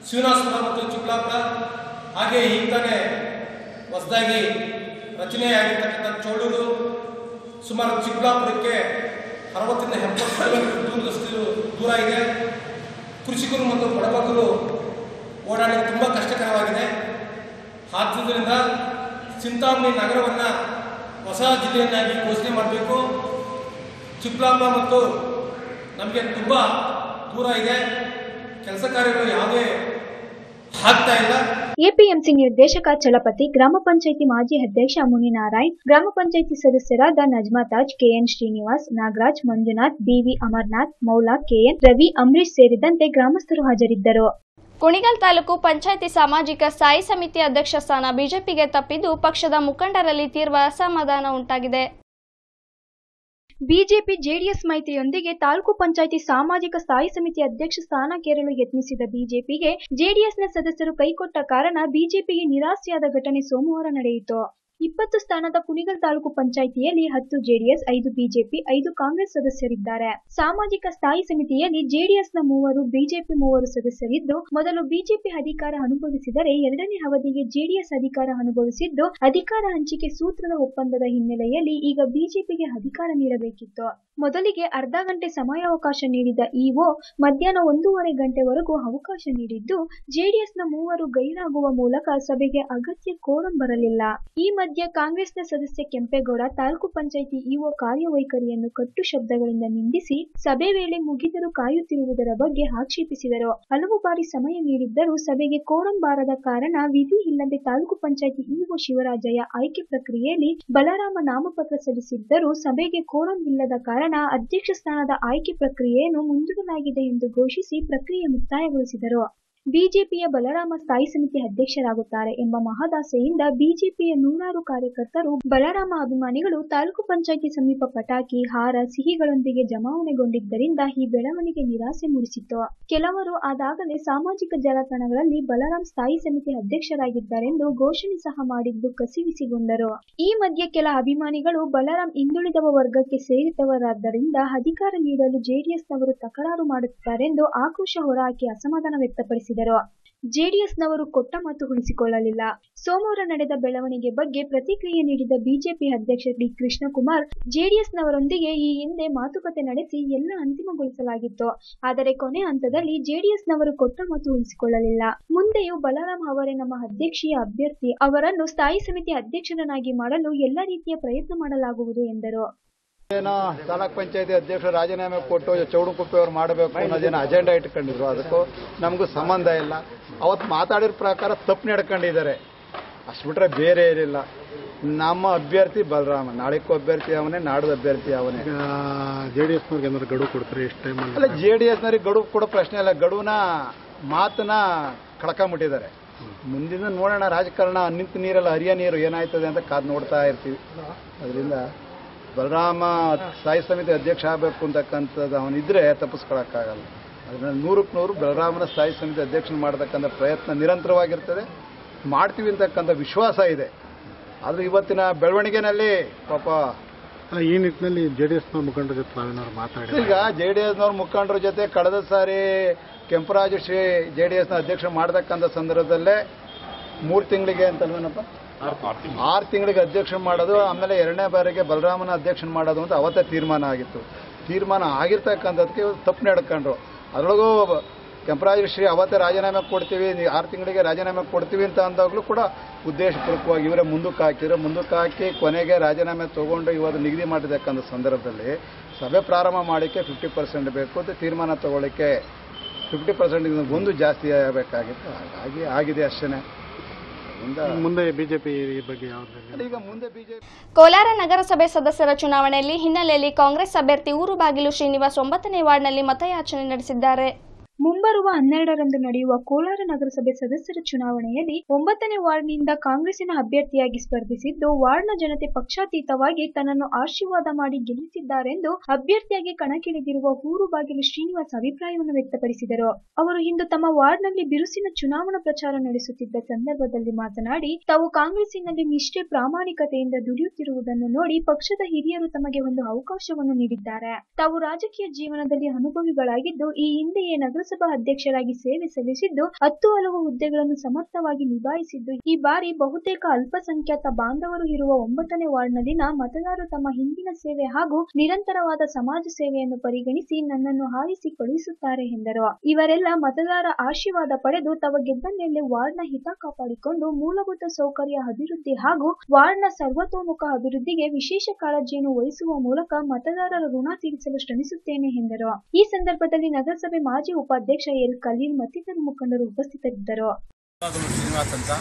ಶಿವನಾಸ್ಪುರ ಮತ್ತು ಚಿಕ್ಕಬಳ್ಳಾಪುರ ಹಾಗೆ ಈಗ ತಾನೇ ಹೊಸದಾಗಿ ರಚನೆಯಾಗಿರ್ತಕ್ಕಂಥ ಚೋಳೂರು ಸುಮಾರು ಚಿಕ್ಕಬಳ್ಳಾಪುರಕ್ಕೆ ಅರವತ್ತರಿಂದ ಎಪ್ಪತ್ತು ಕಿಲೋಮೀಟರ್ ದೂರದಷ್ಟು ದೂರ ಇದೆ ಕೃಷಿಕರು ಮತ್ತು ಬಡಬಗರು ಓಡಾಡಲಿಕ್ಕೆ ತುಂಬ ಕಷ್ಟಕರವಾಗಿದೆ ಆದ್ದರಿಂದ ಚಿಂತಾಮಣಿ ನಗರವನ್ನು ಹೊಸ ಜಿಲ್ಲೆಯನ್ನಾಗಿ ಘೋಷಣೆ ಮಾಡಬೇಕು ಚಿಕ್ಕಬಳ್ಳಾಪುರ ಮತ್ತು ನಮಗೆ ತುಂಬ ದೂರ ಇದೆ ಕೆಲಸ ಕಾರ್ಯಗಳು ಯಾವುದೇ ಆಗ್ತಾ ಇಲ್ಲ ಎಪಿಎಂಸಿ ನಿರ್ದೇಶಕ ಚಲಪತಿ ಗ್ರಾಮ ಪಂಚಾಯಿತಿ ಮಾಜಿ ಅಧ್ಯಕ್ಷ ಮುನಿನಾರಾಯಣ್ ಗ್ರಾಮ ಪಂಚಾಯಿತಿ ಸದಸ್ಯರಾದ Najma Taj K N Srinivas Nagaraj Manjunath B V Amarnath Moula K N Ravi Ambareesh ಸೇರಿದಂತೆ ಗ್ರಾಮಸ್ಥರು ಹಾಜರಿದ್ದರು ಕುಣಿಗಲ್ ತಾಲೂಕು ಪಂಚಾಯಿತಿ ಸಾಮಾಜಿಕ ಸ್ಥಾಯಿ ಸಮಿತಿ ಅಧ್ಯಕ್ಷ ಸ್ಥಾನ ಬಿಜೆಪಿಗೆ ತಪ್ಪಿದ್ದು ಪಕ್ಷದ ಮುಖಂಡರಲ್ಲಿ ತೀವ್ರ ಅಸಮಾಧಾನ ಉಂಟಾಗಿದೆ ಬಿಜೆಪಿ ಜೆಡಿಎಸ್ ಮೈತ್ರಿಯೊಂದಿಗೆ ತಾಲೂಕು ಪಂಚಾಯಿತಿ ಸಾಮಾಜಿಕ ಸ್ಥಾಯಿ ಸಮಿತಿ ಅಧ್ಯಕ್ಷ ಸ್ಥಾನಕ್ಕೇರಲು ಯತ್ನಿಸಿದ ಬಿಜೆಪಿಗೆ ಜೆಡಿಎಸ್ನ ಸದಸ್ಯರು ಕೈಕೊಟ್ಟ ಕಾರಣ ಬಿಜೆಪಿಗೆ ನಿರಾಸೆಯಾದ ಘಟನೆ ಸೋಮವಾರ ನಡೆಯಿತು ಇಪ್ಪತ್ತು ಸ್ಥಾನದ ಕುಣಿಗಲ್ ತಾಲೂಕು ಪಂಚಾಯಿತಿಯಲ್ಲಿ ಹತ್ತು ಜೆಡಿಎಸ್ ಐದು ಬಿಜೆಪಿ ಐದು ಕಾಂಗ್ರೆಸ್ ಸದಸ್ಯರಿದ್ದಾರೆ ಸಾಮಾಜಿಕ ಸ್ಥಾಯಿ ಸಮಿತಿಯಲ್ಲಿ ಜೆಡಿಎಸ್ನ ಮೂವರು ಬಿಜೆಪಿ ಮೂವರು ಸದಸ್ಯರಿದ್ದು ಮೊದಲು ಬಿಜೆಪಿ ಅಧಿಕಾರ ಅನುಭವಿಸಿದರೆ ಎರಡನೇ ಅವಧಿಗೆ ಜೆಡಿಎಸ್ ಅಧಿಕಾರ ಅನುಭವಿಸಿದ್ದು ಅಧಿಕಾರ ಹಂಚಿಕೆ ಸೂತ್ರದ ಒಪ್ಪಂದದ ಹಿನ್ನೆಲೆಯಲ್ಲಿ ಈಗ ಬಿಜೆಪಿಗೆ ಅಧಿಕಾರ ನೀಡಬೇಕಿತ್ತು ಮೊದಲಿಗೆ ಅರ್ಧ ಗಂಟೆ ಸಮಯಾವಕಾಶ ನೀಡಿದ ಇಒ ಮಧ್ಯಾಹ್ನ ಒಂದೂವರೆ ಗಂಟೆವರೆಗೂ ಅವಕಾಶ ನೀಡಿದ್ದು ಜೆಡಿಎಸ್ನ ಮೂವರು ಗೈರಾಗುವ ಮೂಲಕ ಸಭೆಗೆ ಅಗತ್ಯ ಕೋರಂ ಬರಲಿಲ್ಲ ಈ ಮಧ್ಯೆ ಕಾಂಗ್ರೆಸ್ನ ಸದಸ್ಯ ಕೆಂಪೇಗೌಡ ತಾಲೂಕು ಪಂಚಾಯಿತಿ ಇಒ ಕಾರ್ಯವೈಖರಿಯನ್ನು ಕಟ್ಟು ಶಬ್ದಗಳಿಂದ ನಿಂದಿಸಿ ಸಭೆ ವೇಳೆ ಮುಗಿದರೂ ಕಾಯುತ್ತಿರುವುದರ ಬಗ್ಗೆ ಆಕ್ಷೇಪಿಸಿದರು ಹಲವು ಬಾರಿ ಸಮಯ ನೀಡಿದ್ದರೂ ಸಭೆಗೆ ಕೋರಂ ಬಾರದ ಕಾರಣ ವಿಧಿ ಇಲ್ಲದೆ ತಾಲೂಕು ಪಂಚಾಯಿತಿ ಇಒ ಶಿವರಾಜಯ್ಯ ಆಯ್ಕೆ ಪ್ರಕ್ರಿಯೆಯಲ್ಲಿ ಬಲರಾಮ ನಾಮಪತ್ರ ಸಲ್ಲಿಸಿದ್ದರೂ ಸಭೆಗೆ ಕೋರಂ ಇಲ್ಲದ ಕಾರಣ ಅಧ್ಯಕ್ಷ ಸ್ಥಾನದ ಆಯ್ಕೆ ಪ್ರಕ್ರಿಯೆಯನ್ನು ಮುಂದೂಡಲಾಗಿದೆ ಎಂದು ಘೋಷಿಸಿ ಪ್ರಕ್ರಿಯೆ ಮುಕ್ತಾಯಗೊಳಿಸಿದರು ಬಿಜೆಪಿಯ ಬಲರಾಮ ಸ್ಥಾಯಿ ಸಮಿತಿ ಅಧ್ಯಕ್ಷರಾಗುತ್ತಾರೆ ಎಂಬ ಮಹದಾಸೆಯಿಂದ ಬಿಜೆಪಿಯ ನೂರಾರು ಕಾರ್ಯಕರ್ತರು ಬಲರಾಮ ಅಭಿಮಾನಿಗಳು ತಾಲೂಕು ಪಂಚಾಯಿತಿ ಸಮೀಪ ಪಟಾಕಿ ಹಾರ ಸಿಹಿಗಳೊಂದಿಗೆ ಜಮಾವಣೆಗೊಂಡಿದ್ದರಿಂದ ಈ ಬೆಳವಣಿಗೆ ನಿರಾಸೆ ಮೂಡಿಸಿತ್ತು ಕೆಲವರು ಅದಾಗಲೇ ಸಾಮಾಜಿಕ ಜಾಲತಾಣಗಳಲ್ಲಿ ಬಲರಾಮ್ ಸ್ಥಾಯಿ ಸಮಿತಿ ಅಧ್ಯಕ್ಷರಾಗಿದ್ದಾರೆಂದು ಘೋಷಣೆ ಸಹ ಮಾಡಿದ್ದು ಕಸಿವಿಸಿಗೊಂಡರು ಈ ಮಧ್ಯೆ ಕೆಲ ಅಭಿಮಾನಿಗಳು ಬಲರಾಮ್ ಹಿಂದುಳಿದವ ವರ್ಗಕ್ಕೆ ಸೇರಿದವರಾದ್ದರಿಂದ ಅಧಿಕಾರ ನೀಡಲು ಜೆಡಿಎಸ್ನವರು ತಕರಾರು ಮಾಡುತ್ತಾರೆಂದು ಆಕ್ರೋಶ ಹೊರಹಾಕಿ ಅಸಮಾಧಾನ ವ್ಯಕ್ತಪಡಿಸಿದರು ಜೆಡಿಎಸ್ನವರು ಕೊಟ್ಟ ಮಾತು ಉಳಿಸಿಕೊಳ್ಳಲಿಲ್ಲ ಸೋಮವಾರ ನಡೆದ ಬೆಳವಣಿಗೆ ಬಗ್ಗೆ ಪ್ರತಿಕ್ರಿಯೆ ನೀಡಿದ ಬಿಜೆಪಿ ಅಧ್ಯಕ್ಷ ಡಿ ಕೃಷ್ಣಕುಮಾರ್ ಜೆಡಿಎಸ್ನವರೊಂದಿಗೆ ಈ ಹಿಂದೆ ಮಾತುಕತೆ ನಡೆಸಿ ಎಲ್ಲ ಅಂತಿಮಗೊಳಿಸಲಾಗಿತ್ತು ಆದರೆ ಕೊನೆ ಹಂತದಲ್ಲಿ ಜೆಡಿಎಸ್ನವರು ಕೊಟ್ಟ ಮಾತು ಉಳಿಸಿಕೊಳ್ಳಲಿಲ್ಲ ಮುಂದೆಯೂ ಬಲರಾಮ್ ಅವರೇ ನಮ್ಮ ಅಧ್ಯಕ್ಷೀಯ ಅಭ್ಯರ್ಥಿ ಅವರನ್ನು ಸ್ಥಾಯಿ ಸಮಿತಿ ಅಧ್ಯಕ್ಷರನ್ನಾಗಿ ಮಾಡಲು ಎಲ್ಲ ರೀತಿಯ ಪ್ರಯತ್ನ ಮಾಡಲಾಗುವುದು ಎಂದರು ಏನೋ ತಾಲೂಕ್ ಪಂಚಾಯತಿ ಅಧ್ಯಕ್ಷರು ರಾಜೀನಾಮೆ ಕೊಟ್ಟು ಚೌಡುಕುಪ್ಪೆ ಅವ್ರು ಮಾಡಬೇಕು ಅನ್ನೋದೇನೋ ಅಜೆಂಡಾ ಇಟ್ಕೊಂಡಿದ್ರು ಅದಕ್ಕೂ ನಮಗೂ ಸಂಬಂಧ ಇಲ್ಲ ಅವತ್ತು ಮಾತಾಡಿರೋ ಪ್ರಕಾರ ತಪ್ಪು ನಡ್ಕೊಂಡಿದ್ದಾರೆ ಅಷ್ಟು ಬಿಟ್ರೆ ಬೇರೆ ಏನಿಲ್ಲ ನಮ್ಮ ಅಭ್ಯರ್ಥಿ ಬಲರಾಮ ನಾಳೆಕ್ಕೂ ಅಭ್ಯರ್ಥಿ ಅವನೇ ನಾಡದ ಅಭ್ಯರ್ಥಿ ಅವನೇ ಜೆ ಡಿ ಎಸ್ನವ್ರಿಗೆ ಏನಾದ್ರು ಗಡುವು ಕೊಡ್ತಾರೆ ಎಷ್ಟು ಟೈಮ್ ಅಲ್ಲ ಜೆ ಡಿ ಎಸ್ನವ್ರಿಗೆ ಗಡುವು ಕೊಡೋ ಪ್ರಶ್ನೆ ಇಲ್ಲ ಗಡುವನ್ನ ಮಾತನ್ನ ಕಳ್ಕೊಂಬಿಟ್ಟಿದ್ದಾರೆ ಮುಂದಿನ ನೋಡೋಣ ರಾಜಕಾರಣ ನಿಂತ ನೀರೆಲ್ಲ ಹರಿಯ ನೀರು ಏನಾಯ್ತದೆ ಅಂತ ಕಾದು ನೋಡ್ತಾ ಇರ್ತೀವಿ ಅದರಿಂದ ಬಲರಾಮ ಸ್ಥಾಯಿ ಸಮಿತಿ ಅಧ್ಯಕ್ಷ ಆಗಬೇಕು ಅಂತಕ್ಕಂಥದ್ದು ಅವನಿದ್ರೆ ತಪ್ಪಿಸ್ಕೊಳಕ್ಕಾಗಲ್ಲ ಅದರಿಂದ ನೂರಕ್ಕೆ ನೂರು ಬಲರಾಮನ ಸ್ಥಾಯಿ ಸಮಿತಿ ಅಧ್ಯಕ್ಷನ ಮಾಡತಕ್ಕಂಥ ಪ್ರಯತ್ನ ನಿರಂತರವಾಗಿರ್ತದೆ ಮಾಡ್ತೀವಿ ಅಂತಕ್ಕಂಥ ವಿಶ್ವಾಸ ಇದೆ ಆದ್ರೆ ಇವತ್ತಿನ ಬೆಳವಣಿಗೆನಲ್ಲಿ ಪಾಪ ಅಲ್ಲ ಈ ನಿಟ್ಟಿನಲ್ಲಿ ಜೆ ಡಿ ಎಸ್ನ ಮುಖಂಡರ ಜೊತೆ ನಾವೇನಾದ್ರು ಮಾತಾಡಿ ಈಗ ಜೆ ಡಿ ಎಸ್ನವ್ರ ಮುಖಂಡರ ಜೊತೆ ಕಳೆದ ಸಾರಿ ಕೆಂಪರಾಜು ಶ್ರೀ ಜೆ ಡಿ ಎಸ್ನ ಅಧ್ಯಕ್ಷ ಮಾಡತಕ್ಕಂಥ ಸಂದರ್ಭದಲ್ಲೇ ಮೂರು ತಿಂಗಳಿಗೆ ಅಂತಲ್ವೇನಪ್ಪ ಆರು ತಿಂಗಳಿಗೆ ಅಧ್ಯಕ್ಷ ಮಾಡೋದು ಆಮೇಲೆ ಎರಡನೇ ಬಾರಿಗೆ ಬಲರಾಮನ ಅಧ್ಯಕ್ಷ ಮಾಡೋದು ಅಂತ ಅವತ್ತೇ ತೀರ್ಮಾನ ಆಗಿತ್ತು ತೀರ್ಮಾನ ಆಗಿರ್ತಕ್ಕಂಥದಕ್ಕೆ ಇವ್ರು ತಪ್ಪು ನಡ್ಕೊಂಡ್ರು ಅದರೊಳಗೂ ಕೆಂಪರಾಜ ಶ್ರೀ ಅವತ್ತೇ ರಾಜೀನಾಮೆ ಕೊಡ್ತೀವಿ ನೀವು ಆರು ತಿಂಗಳಿಗೆ ರಾಜೀನಾಮೆ ಕೊಡ್ತೀವಿ ಅಂತ ಅಂದಾಗಲೂ ಕೂಡ ಉದ್ದೇಶಪೂರ್ವಕವಾಗಿ ಇವರೇ ಮುಂದಕ್ಕೆ ಹಾಕಿದ್ರು ಮುಂದಕ್ಕೆ ಹಾಕಿ ಕೊನೆಗೆ ರಾಜೀನಾಮೆ ತಗೊಂಡು ಇವತ್ತು ನಿಗದಿ ಮಾಡಿರ್ತಕ್ಕಂಥ ಸಂದರ್ಭದಲ್ಲಿ ಸಭೆ ಪ್ರಾರಂಭ ಮಾಡೋಕ್ಕೆ ಫಿಫ್ಟಿ ಪರ್ಸೆಂಟ್ ಬೇಕು ಅಂತ ತೀರ್ಮಾನ ತಗೊಳ್ಳಿಕ್ಕೆ ಫಿಫ್ಟಿ ಪರ್ಸೆಂಟ್ ಒಂದು ಜಾಸ್ತಿ ಆಗಬೇಕಾಗಿತ್ತು ಹಾಗಾಗಿ ಆಗಿದೆ ಅಷ್ಟೇ ಮುಂದೆ ಬಿಜೆಪಿ ಈ ಬಗ್ಗೆ ಯಾವ್ದು ಈಗ ಮುಂದೆ ಬಿಜೆಪಿ ಕೋಲಾರ ನಗರಸಭೆ ಸದಸ್ಯರ ಚುನಾವಣೆಯಲ್ಲಿ ಹಿನ್ನೆಲೆಯಲ್ಲಿ ಕಾಂಗ್ರೆಸ್ ಅಭ್ಯರ್ಥಿ ಊರು ಬಾಗಿಲು ಶ್ರೀನಿವಾಸ್ ಒಂಬತ್ತನೇ ವಾರ್ಡ್ನಲ್ಲಿ ಮತಯಾಚನೆ ನಡೆಸಿದ್ದಾರೆ ಮುಂಬರುವ ಹನ್ನೆರಡರಂದು ನಡೆಯುವ ಕೋಲಾರ ನಗರಸಭೆ ಸದಸ್ಯರ ಚುನಾವಣೆಯಲ್ಲಿ ಒಂಬತ್ತನೇ ವಾರ್ಡ್ನಿಂದ ಕಾಂಗ್ರೆಸ್ಸಿನ ಅಭ್ಯರ್ಥಿಯಾಗಿ ಸ್ಪರ್ಧಿಸಿದ್ದು ವಾರ್ಡ್ನ ಜನತೆ ಪಕ್ಷಾತೀತವಾಗಿ ತನ್ನನ್ನು ಆಶೀರ್ವಾದ ಮಾಡಿ ಗೆಲ್ಲಿಸಿದ್ದಾರೆಂದು ಅಭ್ಯರ್ಥಿಯಾಗಿ ಕಣಕ್ಕಿಳಿದಿರುವ ಊರು ಬಾಗಿಲು ಶ್ರೀನಿವಾಸ್ ಅಭಿಪ್ರಾಯವನ್ನು ವ್ಯಕ್ತಪಡಿಸಿದರು ಅವರು ಇಂದು ತಮ್ಮ ವಾರ್ಡ್ನಲ್ಲಿ ಬಿರುಸಿನ ಚುನಾವಣಾ ಪ್ರಚಾರ ನಡೆಸುತ್ತಿದ್ದ ಸಂದರ್ಭದಲ್ಲಿ ಮಾತನಾಡಿ ತಾವು ಕಾಂಗ್ರೆಸ್ಸಿನಲ್ಲಿ ನಿಷ್ಠೆ ಪ್ರಾಮಾಣಿಕತೆಯಿಂದ ದುಡಿಯುತ್ತಿರುವುದನ್ನು ನೋಡಿ ಪಕ್ಷದ ಹಿರಿಯರು ತಮಗೆ ಒಂದು ಅವಕಾಶವನ್ನು ನೀಡಿದ್ದಾರೆ ತಾವು ರಾಜಕೀಯ ಜೀವನದಲ್ಲಿ ಅನುಭವಿಗಳಾಗಿದ್ದು ಈ ಹಿಂದೆಯೇ ನಗರ ನಗರಸಭಾ ಅಧ್ಯಕ್ಷರಾಗಿ ಸೇವೆ ಸಲ್ಲಿಸಿದ್ದು ಹತ್ತು ಹಲವು ಹುದ್ದೆಗಳನ್ನು ಸಮರ್ಥವಾಗಿ ನಿಭಾಯಿಸಿದ್ದು ಈ ಬಾರಿ ಬಹುತೇಕ ಅಲ್ಪಸಂಖ್ಯಾತ ಬಾಂಧವರು ಇರುವ ಒಂಬತ್ತನೇ ವಾರ್ಡ್ನಲ್ಲಿನ ಮತದಾರರು ತಮ್ಮ ಹಿಂದಿನ ಸೇವೆ ಹಾಗೂ ನಿರಂತರವಾದ ಸಮಾಜ ಸೇವೆಯನ್ನು ಪರಿಗಣಿಸಿ ನನ್ನನ್ನು ಆರಿಸಿ ಕಳುಹಿಸುತ್ತಾರೆ ಎಂದರು ಇವರೆಲ್ಲ ಮತದಾರ ಆಶೀರ್ವಾದ ಪಡೆದು ತವ ಗೆದ್ದ ಮೇಲೆ ವಾರ್ಡ್ನ ಹಿತ ಕಾಪಾಡಿಕೊಂಡು ಮೂಲಭೂತ ಸೌಕರ್ಯ ಅಭಿವೃದ್ಧಿ ಹಾಗೂ ವಾರ್ಡ್ನ ಸರ್ವತೋಮುಖ ಅಭಿವೃದ್ಧಿಗೆ ವಿಶೇಷ ಕಾಳಜಿಯನ್ನು ವಹಿಸುವ ಮೂಲಕ ಮತದಾರರ ಋಣ ತೀರಿಸಲು ಶ್ರಮಿಸುತ್ತೇನೆ ಎಂದರು ಈ ಸಂದರ್ಭದಲ್ಲಿ ನಗರಸಭೆ ಮಾಜಿ ಉಪಾಧ್ಯಕ್ಷ ಎಲ್ ಖಲೀಲ್ ಮತ್ತಿತರ ಮುಖಂಡರು ಉಪಸ್ಥಿತರಿದ್ದರು ಶ್ರೀನಿವಾಸ್ ಅಂತ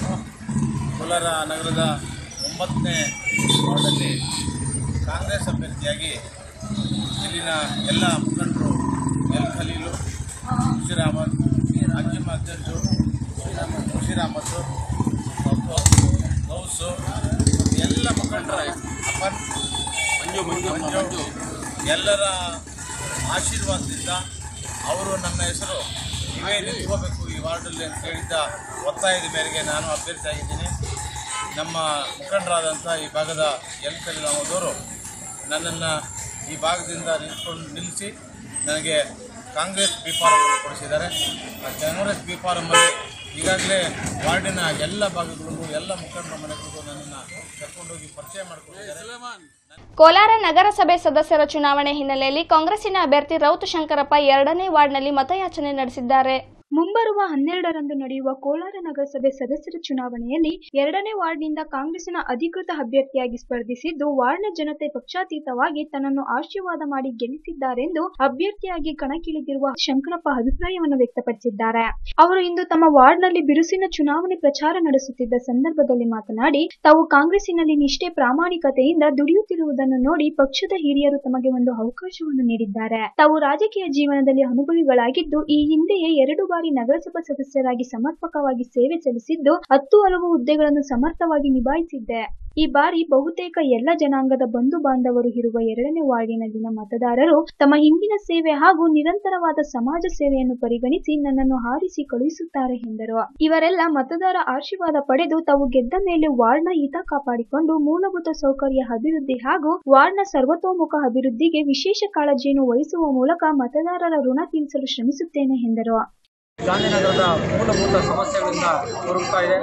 ಕೋಲಾರ ನಗರದ ಒಂಬತ್ತನೇ ವಾರ್ಡಲ್ಲಿ ಕಾಂಗ್ರೆಸ್ ಅಭ್ಯರ್ಥಿಯಾಗಿ ಇಲ್ಲಿನ ಎಲ್ಲ ಮುಖಂಡರು ಎಲ್ ಖಲೀಲು ಮುಷೀರ್ ಅಹಮದ್ ಅಂಜಿಮ್ ಅಧ್ಯಕ್ಷರು ಮುಷೀರ್ ಅಹಮದ್ ಮತ್ತು ಗೌಸು ಮತ್ತು ಎಲ್ಲ ಮುಖಂಡರ ಅಪನ್ ಮಂಜು ಮಂಜು ಮಂಜು ಎಲ್ಲರ ಆಶೀರ್ವಾದದಿಂದ ಅವರು ನನ್ನ ಹೆಸರು ಇವೇ ನಿಂತ್ಕೋಬೇಕು ಈ ವಾರ್ಡಲ್ಲಿ ಅಂತ ಹೇಳಿದ್ದ ಒತ್ತಾಯದ ಮೇರೆಗೆ ನಾನು ಅಭ್ಯರ್ಥಿ ಆಗಿದ್ದೀನಿ ನಮ್ಮ ಮುಖಂಡರಾದಂಥ ಈ ಭಾಗದ ಎಲ್ ಕಲೀಲಾಮದವರು ನನ್ನನ್ನು ಈ ಭಾಗದಿಂದ ನಿಲ್ಕೊಂಡು ನಿಲ್ಲಿಸಿ ನನಗೆ ಕಾಂಗ್ರೆಸ್ ಬಿ ಫಾರಮನ್ನು ಕೊಡಿಸಿದ್ದಾರೆ ಆ ಕಾಂಗ್ರೆಸ್ ಬಿ ಫಾರಮಲ್ಲಿ ಈಗಾಗಲೇ ವಾರ್ಡಿನ ಎಲ್ಲ ಭಾಗಗಳಿಗೂ ಎಲ್ಲ ಮುಖಂಡರ ಮನೆಗಳಿಗೂ ನನ್ನನ್ನು ಕರ್ಕೊಂಡೋಗಿ ಪರಿಚಯ ಮಾಡಿಕೊಂಡಿದ್ದಾರೆ ಕೋಲಾರ ನಗರಸಭೆ ಸದಸ್ಯರ ಚುನಾವಣೆ ಹಿನ್ನೆಲೆಯಲ್ಲಿ ಕಾಂಗ್ರೆಸ್ಸಿನ ಅಭ್ಯರ್ಥಿ ರೌತ್ ಶಂಕರಪ್ಪ ಎರಡನೇ ವಾರ್ಡ್ನಲ್ಲಿ ಮತಯಾಚನೆ ನಡೆಸಿದ್ದಾರೆ ಮುಂಬರುವ ಹನ್ನೆರಡರಂದು ನಡೆಯುವ ಕೋಲಾರ ನಗರಸಭೆ ಸದಸ್ಯರ ಚುನಾವಣೆಯಲ್ಲಿ ಎರಡನೇ ವಾರ್ಡ್ನಿಂದ ಕಾಂಗ್ರೆಸ್ಸಿನ ಅಧಿಕೃತ ಅಭ್ಯರ್ಥಿಯಾಗಿ ಸ್ಪರ್ಧಿಸಿದ್ದು ವಾರ್ಡ್ನ ಜನತೆ ಪಕ್ಷಾತೀತವಾಗಿ ತನ್ನನ್ನು ಆಶೀರ್ವಾದ ಮಾಡಿ ಗೆಲ್ಲಿಸಿದ್ದಾರೆಂದು ಅಭ್ಯರ್ಥಿಯಾಗಿ ಕಣಕ್ಕಿಳಿದಿರುವ ಶಂಕರಪ್ಪ ಅಭಿಪ್ರಾಯವನ್ನು ವ್ಯಕ್ತಪಡಿಸಿದ್ದಾರೆ ಅವರು ಇಂದು ತಮ್ಮ ವಾರ್ಡ್ನಲ್ಲಿ ಬಿರುಸಿನ ಚುನಾವಣೆ ಪ್ರಚಾರ ನಡೆಸುತ್ತಿದ್ದ ಸಂದರ್ಭದಲ್ಲಿ ಮಾತನಾಡಿ ತಾವು ಕಾಂಗ್ರೆಸ್ಸಿನಲ್ಲಿ ನಿಷ್ಠೆ ಪ್ರಾಮಾಣಿಕತೆಯಿಂದ ದುಡಿಯುತ್ತಿರುವುದನ್ನು ನೋಡಿ ಪಕ್ಷದ ಹಿರಿಯರು ತಮಗೆ ಒಂದು ಅವಕಾಶವನ್ನು ನೀಡಿದ್ದಾರೆ ತಾವು ರಾಜಕೀಯ ಜೀವನದಲ್ಲಿ ಅನುಭವಿಗಳಾಗಿದ್ದು ಈ ಹಿಂದೆಯೇ ಎರಡು ಬಾರಿ ನಗರಸಭಾ ಸದಸ್ಯರಾಗಿ ಸಮರ್ಪಕವಾಗಿ ಸೇವೆ ಸಲ್ಲಿಸಿದ್ದು ಹತ್ತು ಹಲವು ಹುದ್ದೆಗಳನ್ನು ಸಮರ್ಥವಾಗಿ ನಿಭಾಯಿಸಿದ್ದೆ ಈ ಬಾರಿ ಬಹುತೇಕ ಎಲ್ಲ ಜನಾಂಗದ ಬಂಧು ಬಾಂಧವರು ಇರುವ ಎರಡನೇ ವಾರ್ಡಿನಲ್ಲಿನ ಮತದಾರರು ತಮ್ಮ ಹಿಂದಿನ ಸೇವೆ ಹಾಗೂ ನಿರಂತರವಾದ ಸಮಾಜ ಸೇವೆಯನ್ನು ಪರಿಗಣಿಸಿ ನನ್ನನ್ನು ಹಾರಿಸಿ ಕಳುಹಿಸುತ್ತಾರೆ ಎಂದರು ಇವರೆಲ್ಲ ಮತದಾರ ಆಶೀರ್ವಾದ ಪಡೆದು ತಾವು ಗೆದ್ದ ಮೇಲೆ ವಾರ್ಡ್ನ ಹಿತ ಕಾಪಾಡಿಕೊಂಡು ಮೂಲಭೂತ ಸೌಕರ್ಯ ಅಭಿವೃದ್ಧಿ ಹಾಗೂ ವಾರ್ಡ್ನ ಸರ್ವತೋಮುಖ ಅಭಿವೃದ್ಧಿಗೆ ವಿಶೇಷ ಕಾಳಜಿಯನ್ನು ವಹಿಸುವ ಮೂಲಕ ಮತದಾರರ ಋಣ ತೀರಿಸಲು ಶ್ರಮಿಸುತ್ತೇನೆ ಎಂದರು ಗಾಂಧಿನಗರದ ಮೂಲಭೂತ ಸಮಸ್ಯೆಗಳಿಂದ ದೊರಕ್ತಾ ಇದೆ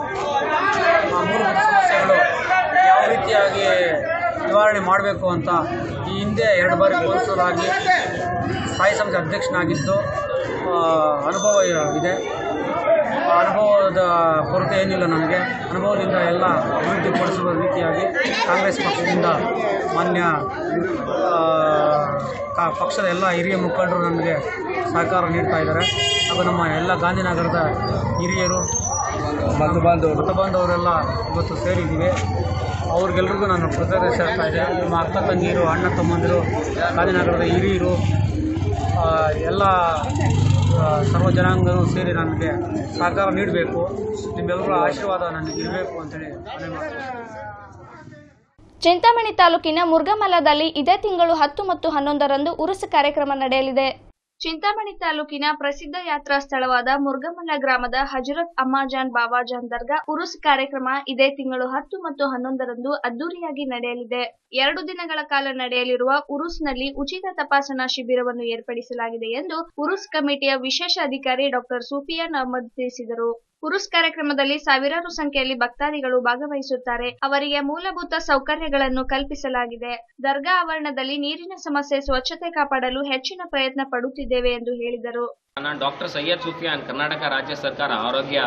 ಆ ಮೂಲಭೂತ ಸಮಸ್ಯೆಗಳು ಯಾವ ರೀತಿಯಾಗಿ ನಿವಾರಣೆ ಮಾಡಬೇಕು ಅಂತ ಈ ಹಿಂದೆ ಎರಡು ಬಾರಿ ಕೌನ್ಸಿಲರಾಗಿ ಸ್ಥಾಯಿ ಸಮಿತಿ ಅಧ್ಯಕ್ಷನಾಗಿದ್ದು ಆ, ಅನುಭವ ಇದೆ ಆ ಅನುಭವದ ಕೊರತೆ ಏನಿಲ್ಲ ನನಗೆ ಅನುಭವದಿಂದ ಎಲ್ಲ ಅಭಿವೃದ್ಧಿಪಡಿಸುವ ರೀತಿಯಾಗಿ ಕಾಂಗ್ರೆಸ್ ಪಕ್ಷದಿಂದ ಮಾನ್ಯ ಆ, ಕಾ- ಪಕ್ಷದ ಎಲ್ಲ ಹಿರಿಯ ಮುಖಂಡರು ನನಗೆ ಸಹಕಾರ ನೀಡ್ತಾ ಇದ್ದಾರೆ ಹಾಗೂ ನಮ್ಮ ಎಲ್ಲ ಗಾಂಧಿನಗರದ ಹಿರಿಯರು ಮತ ಬಾಂಧವರು ಮತ ಬಾಂಧವರೆಲ್ಲ ಇವತ್ತು ಸೇರಿದ್ದೀವಿ ಅವ್ರಿಗೆಲ್ರಿಗೂ ನಾನು ಕೃತಜ್ಞತೆ ಸೇರ್ತಾ ಇದೆ ನಮ್ಮ ಅಕ್ಕ ತಂಗಿಯರು ಅಣ್ಣ ತಮ್ಮಂದಿರು ಗಾಂಧಿನಗರದ ಹಿರಿಯರು ಆ, ಎಲ್ಲ ಆ, ಸರ್ವ ಜನಾಂಗರು ಸೇರಿ ನನಗೆ ಸಹಕಾರ ನೀಡಬೇಕು ನಿಮ್ಮೆಲ್ಲರ ಆಶೀರ್ವಾದ ನನಗೆ ಇರಬೇಕು ಅಂತೇಳಿ ಮನೆ ಮಾಡ್ತೀನಿ ಚಿಂತಾಮಣಿ ತಾಲೂಕಿನ ಮುರುಗಮಲದಲ್ಲಿ ಇದೇ ತಿಂಗಳು ಹತ್ತು ಮತ್ತು ಹನ್ನೊಂದರಂದು ಉರುಸು ಕಾರ್ಯಕ್ರಮ ನಡೆಯಲಿದೆ ಚಿಂತಾಮಣಿ ತಾಲೂಕಿನ ಪ್ರಸಿದ್ಧ ಯಾತ್ರಾ ಸ್ಥಳವಾದ ಮುರುಗಮಲ ಗ್ರಾಮದ ಹಜರತ್ ಅಮ್ಮಾಜಾನ್ ಬಾಬಾಜಾನ್ ದರ್ಗಾ ಉರುಸ್ ಕಾರ್ಯಕ್ರಮ ಇದೇ ತಿಂಗಳು ಹತ್ತು ಮತ್ತು ಹನ್ನೊಂದರಂದು ಅದ್ದೂರಿಯಾಗಿ ನಡೆಯಲಿದೆ ಎರಡು ದಿನಗಳ ಕಾಲ ನಡೆಯಲಿರುವ ಉರುಸ್ನಲ್ಲಿ ಉಚಿತ ತಪಾಸಣಾ ಶಿಬಿರವನ್ನು ಏರ್ಪಡಿಸಲಾಗಿದೆ ಎಂದು ಉರುಸ್ ಕಮಿಟಿಯ ವಿಶೇಷ ಅಧಿಕಾರಿ ಡಾಕ್ಟರ್ ಸೂಫಿಯಾನ್ ಅಹಮದ್ ತಿಳಿಸಿದರು ಉರುಸ್ ಕಾರ್ಯಕ್ರಮದಲ್ಲಿ ಸಾವಿರಾರು ಸಂಖ್ಯೆಯಲ್ಲಿ ಭಕ್ತಾದಿಗಳು ಭಾಗವಹಿಸುತ್ತಾರೆ ಅವರಿಗೆ ಮೂಲಭೂತ ಸೌಕರ್ಯಗಳನ್ನು ಕಲ್ಪಿಸಲಾಗಿದೆ ದರ್ಗಾ ಆವರಣದಲ್ಲಿ ನೀರಿನ ಸಮಸ್ಯೆ ಸ್ವಚ್ಛತೆ ಕಾಪಾಡಲು ಹೆಚ್ಚಿನ ಪ್ರಯತ್ನ ಪಡುತ್ತಿದ್ದೇವೆ ಎಂದು ಹೇಳಿದರು ನಾನು ಡಾಕ್ಟರ್ ಸೈಯದ್ ಸುಫಿಯಾನ್ ಕರ್ನಾಟಕ ರಾಜ್ಯ ಸರ್ಕಾರ ಆರೋಗ್ಯ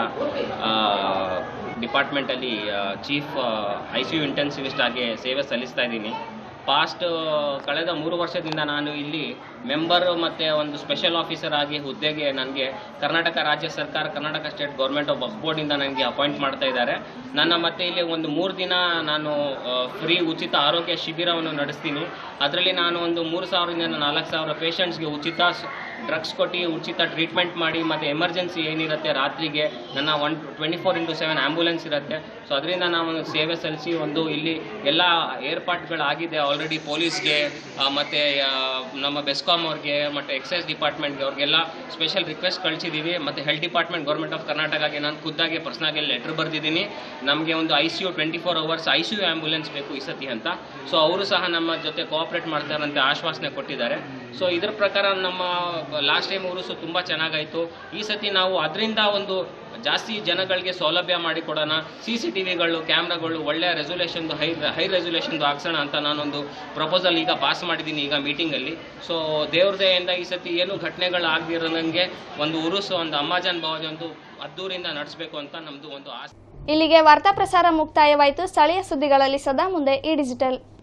ಡಿಪಾರ್ಟ್ಮೆಂಟಲ್ಲಿ chief I C U intensivist ಆಗಿ ಸೇವೆ ಸಲ್ಲಿಸ್ತಾ ಇದ್ದೀನಿ ಪಾಸ್ಟ್ ಕಳೆದ ಮೂರು ವರ್ಷದಿಂದ ನಾನು ಇಲ್ಲಿ ಮೆಂಬರ್ ಮತ್ತು ಒಂದು ಸ್ಪೆಷಲ್ ಆಫೀಸರ್ ಆಗಿ ಹುದ್ದೆಗೆ ನನಗೆ ಕರ್ನಾಟಕ ರಾಜ್ಯ ಸರ್ಕಾರ Karnataka state government of Waqf ಬೋರ್ಡಿಂದ ನನಗೆ ಅಪಾಯಿಂಟ್ ಮಾಡ್ತಾ ಇದ್ದಾರೆ ನನ್ನ ಮತ್ತೆ ಇಲ್ಲಿ ಒಂದು ಮೂರು ದಿನ ನಾನು ಫ್ರೀ ಉಚಿತ ಆರೋಗ್ಯ ಶಿಬಿರವನ್ನು ನಡೆಸ್ತೀನಿ ಅದರಲ್ಲಿ ನಾನು ಒಂದು ಮೂರು ಸಾವಿರದಿಂದ ನಾಲ್ಕು ಸಾವಿರ ಪೇಷಂಟ್ಸ್ಗೆ ಉಚಿತ ಡ್ರಗ್ಸ್ ಕೊಟ್ಟು ಉಚಿತ ಟ್ರೀಟ್ಮೆಂಟ್ ಮಾಡಿ ಮತ್ತು ಎಮರ್ಜೆನ್ಸಿ ಏನಿರುತ್ತೆ ರಾತ್ರಿಗೆ ನನ್ನ one twenty four into seven ambulance ಇರುತ್ತೆ ಸೊ ಅದರಿಂದ ನಾವು ಒಂದು ಸೇವೆ ಸಲ್ಲಿಸಿ ಒಂದು ಇಲ್ಲಿ ಎಲ್ಲ ಏರ್ಪಾಟ್ಗಳಾಗಿದೆ ಆಲ್ರೆಡಿ ಪೊಲೀಸ್ಗೆ ಮತ್ತು ನಮ್ಮ ಬೆಸ್ಕಾಮ್ ಅವ್ರಿಗೆ ಮತ್ತು ಎಕ್ಸೈಸ್ ಡಿಪಾರ್ಟ್ಮೆಂಟ್ಗೆ ಅವ್ರಿಗೆಲ್ಲ ಸ್ಪೆಷಲ್ ರಿಕ್ವೆಸ್ಟ್ ಕಳಿಸಿದ್ದೀವಿ ಮತ್ತು ಹೆಲ್ತ್ ಡಿಪಾರ್ಟ್ಮೆಂಟ್ ಗೌರ್ಮೆಂಟ್ ಆಫ್ ಕರ್ನಾಟಕಗೆ ನಾನು ಖುದ್ದಾಗಿ ಪರ್ಸ್ನಾಗಿ ಲೆಟ್ರ್ ಬರೆದಿದ್ದೀನಿ ನಮಗೆ ಒಂದು I C U twenty four hours I C U ambulance ಬೇಕು ಈ ಸತಿ ಅಂತ ಸೊ ಅವರು ಸಹ ನಮ್ಮ ಜೊತೆ ಕೋಆಪ್ರೇಟ್ ಮಾಡ್ತಾರಂತೆ ಆಶ್ವಾಸನೆ ಕೊಟ್ಟಿದ್ದಾರೆ ಸೊ ಇದ್ರ ಪ್ರಕಾರ ನಮ್ಮ ಲಾಸ್ಟ್ ಟೈಮ್ ಉರುಸು ತುಂಬ ಚೆನ್ನಾಗಾಯಿತು ಈ ಸತಿ ನಾವು ಅದರಿಂದ ಒಂದು ಜಾಸ್ತಿ ಜನಗಳಿಗೆ ಸೌಲಭ್ಯ ಮಾಡಿಕೊಡೋಣ ಸಿ ಸಿ ಟಿ ವಿಗಳು ಕ್ಯಾಮ್ರಾಗಳು ಒಳ್ಳೆಯ ರೆಸೊಲ್ಯೂಷನ್ದು ಹೈ ಹೈ ರೆಸೊಲ್ಯೂಷನ್ದು ಹಾಕ್ಸೋಣ ಅಂತ ನಾನೊಂದು ಪ್ರಪೋಸಲ್ ಈಗ ಪಾಸ್ ಮಾಡಿದ್ದೀನಿ ಈಗ ಮೀಟಿಂಗಲ್ಲಿ ಸೊ ದೇವ್ರ ದಯೆಯಿಂದ ಈ ಸತಿ ಏನು ಘಟನೆಗಳು ಆಗದಿರೋದಂಗೆ ಒಂದು ಉರುಸು ಒಂದು ಅಮ್ಮಾಜನ್ ಬಾವಾಜ್ ಒಂದು ಅದ್ದೂರಿಂದ ನಡೆಸಬೇಕು ಅಂತ ನಮ್ಮದು ಒಂದು ಆಸೆ ಇಲ್ಲಿಗೆ ವಾರ್ತಾ ಪ್ರಸಾರ ಮುಕ್ತಾಯವಾಯಿತು ಸ್ಥಳೀಯ ಸುದ್ದಿಗಳಲ್ಲಿ ಸದಾ ಮುಂದೆ ಈ ಡಿಜಿಟಲ್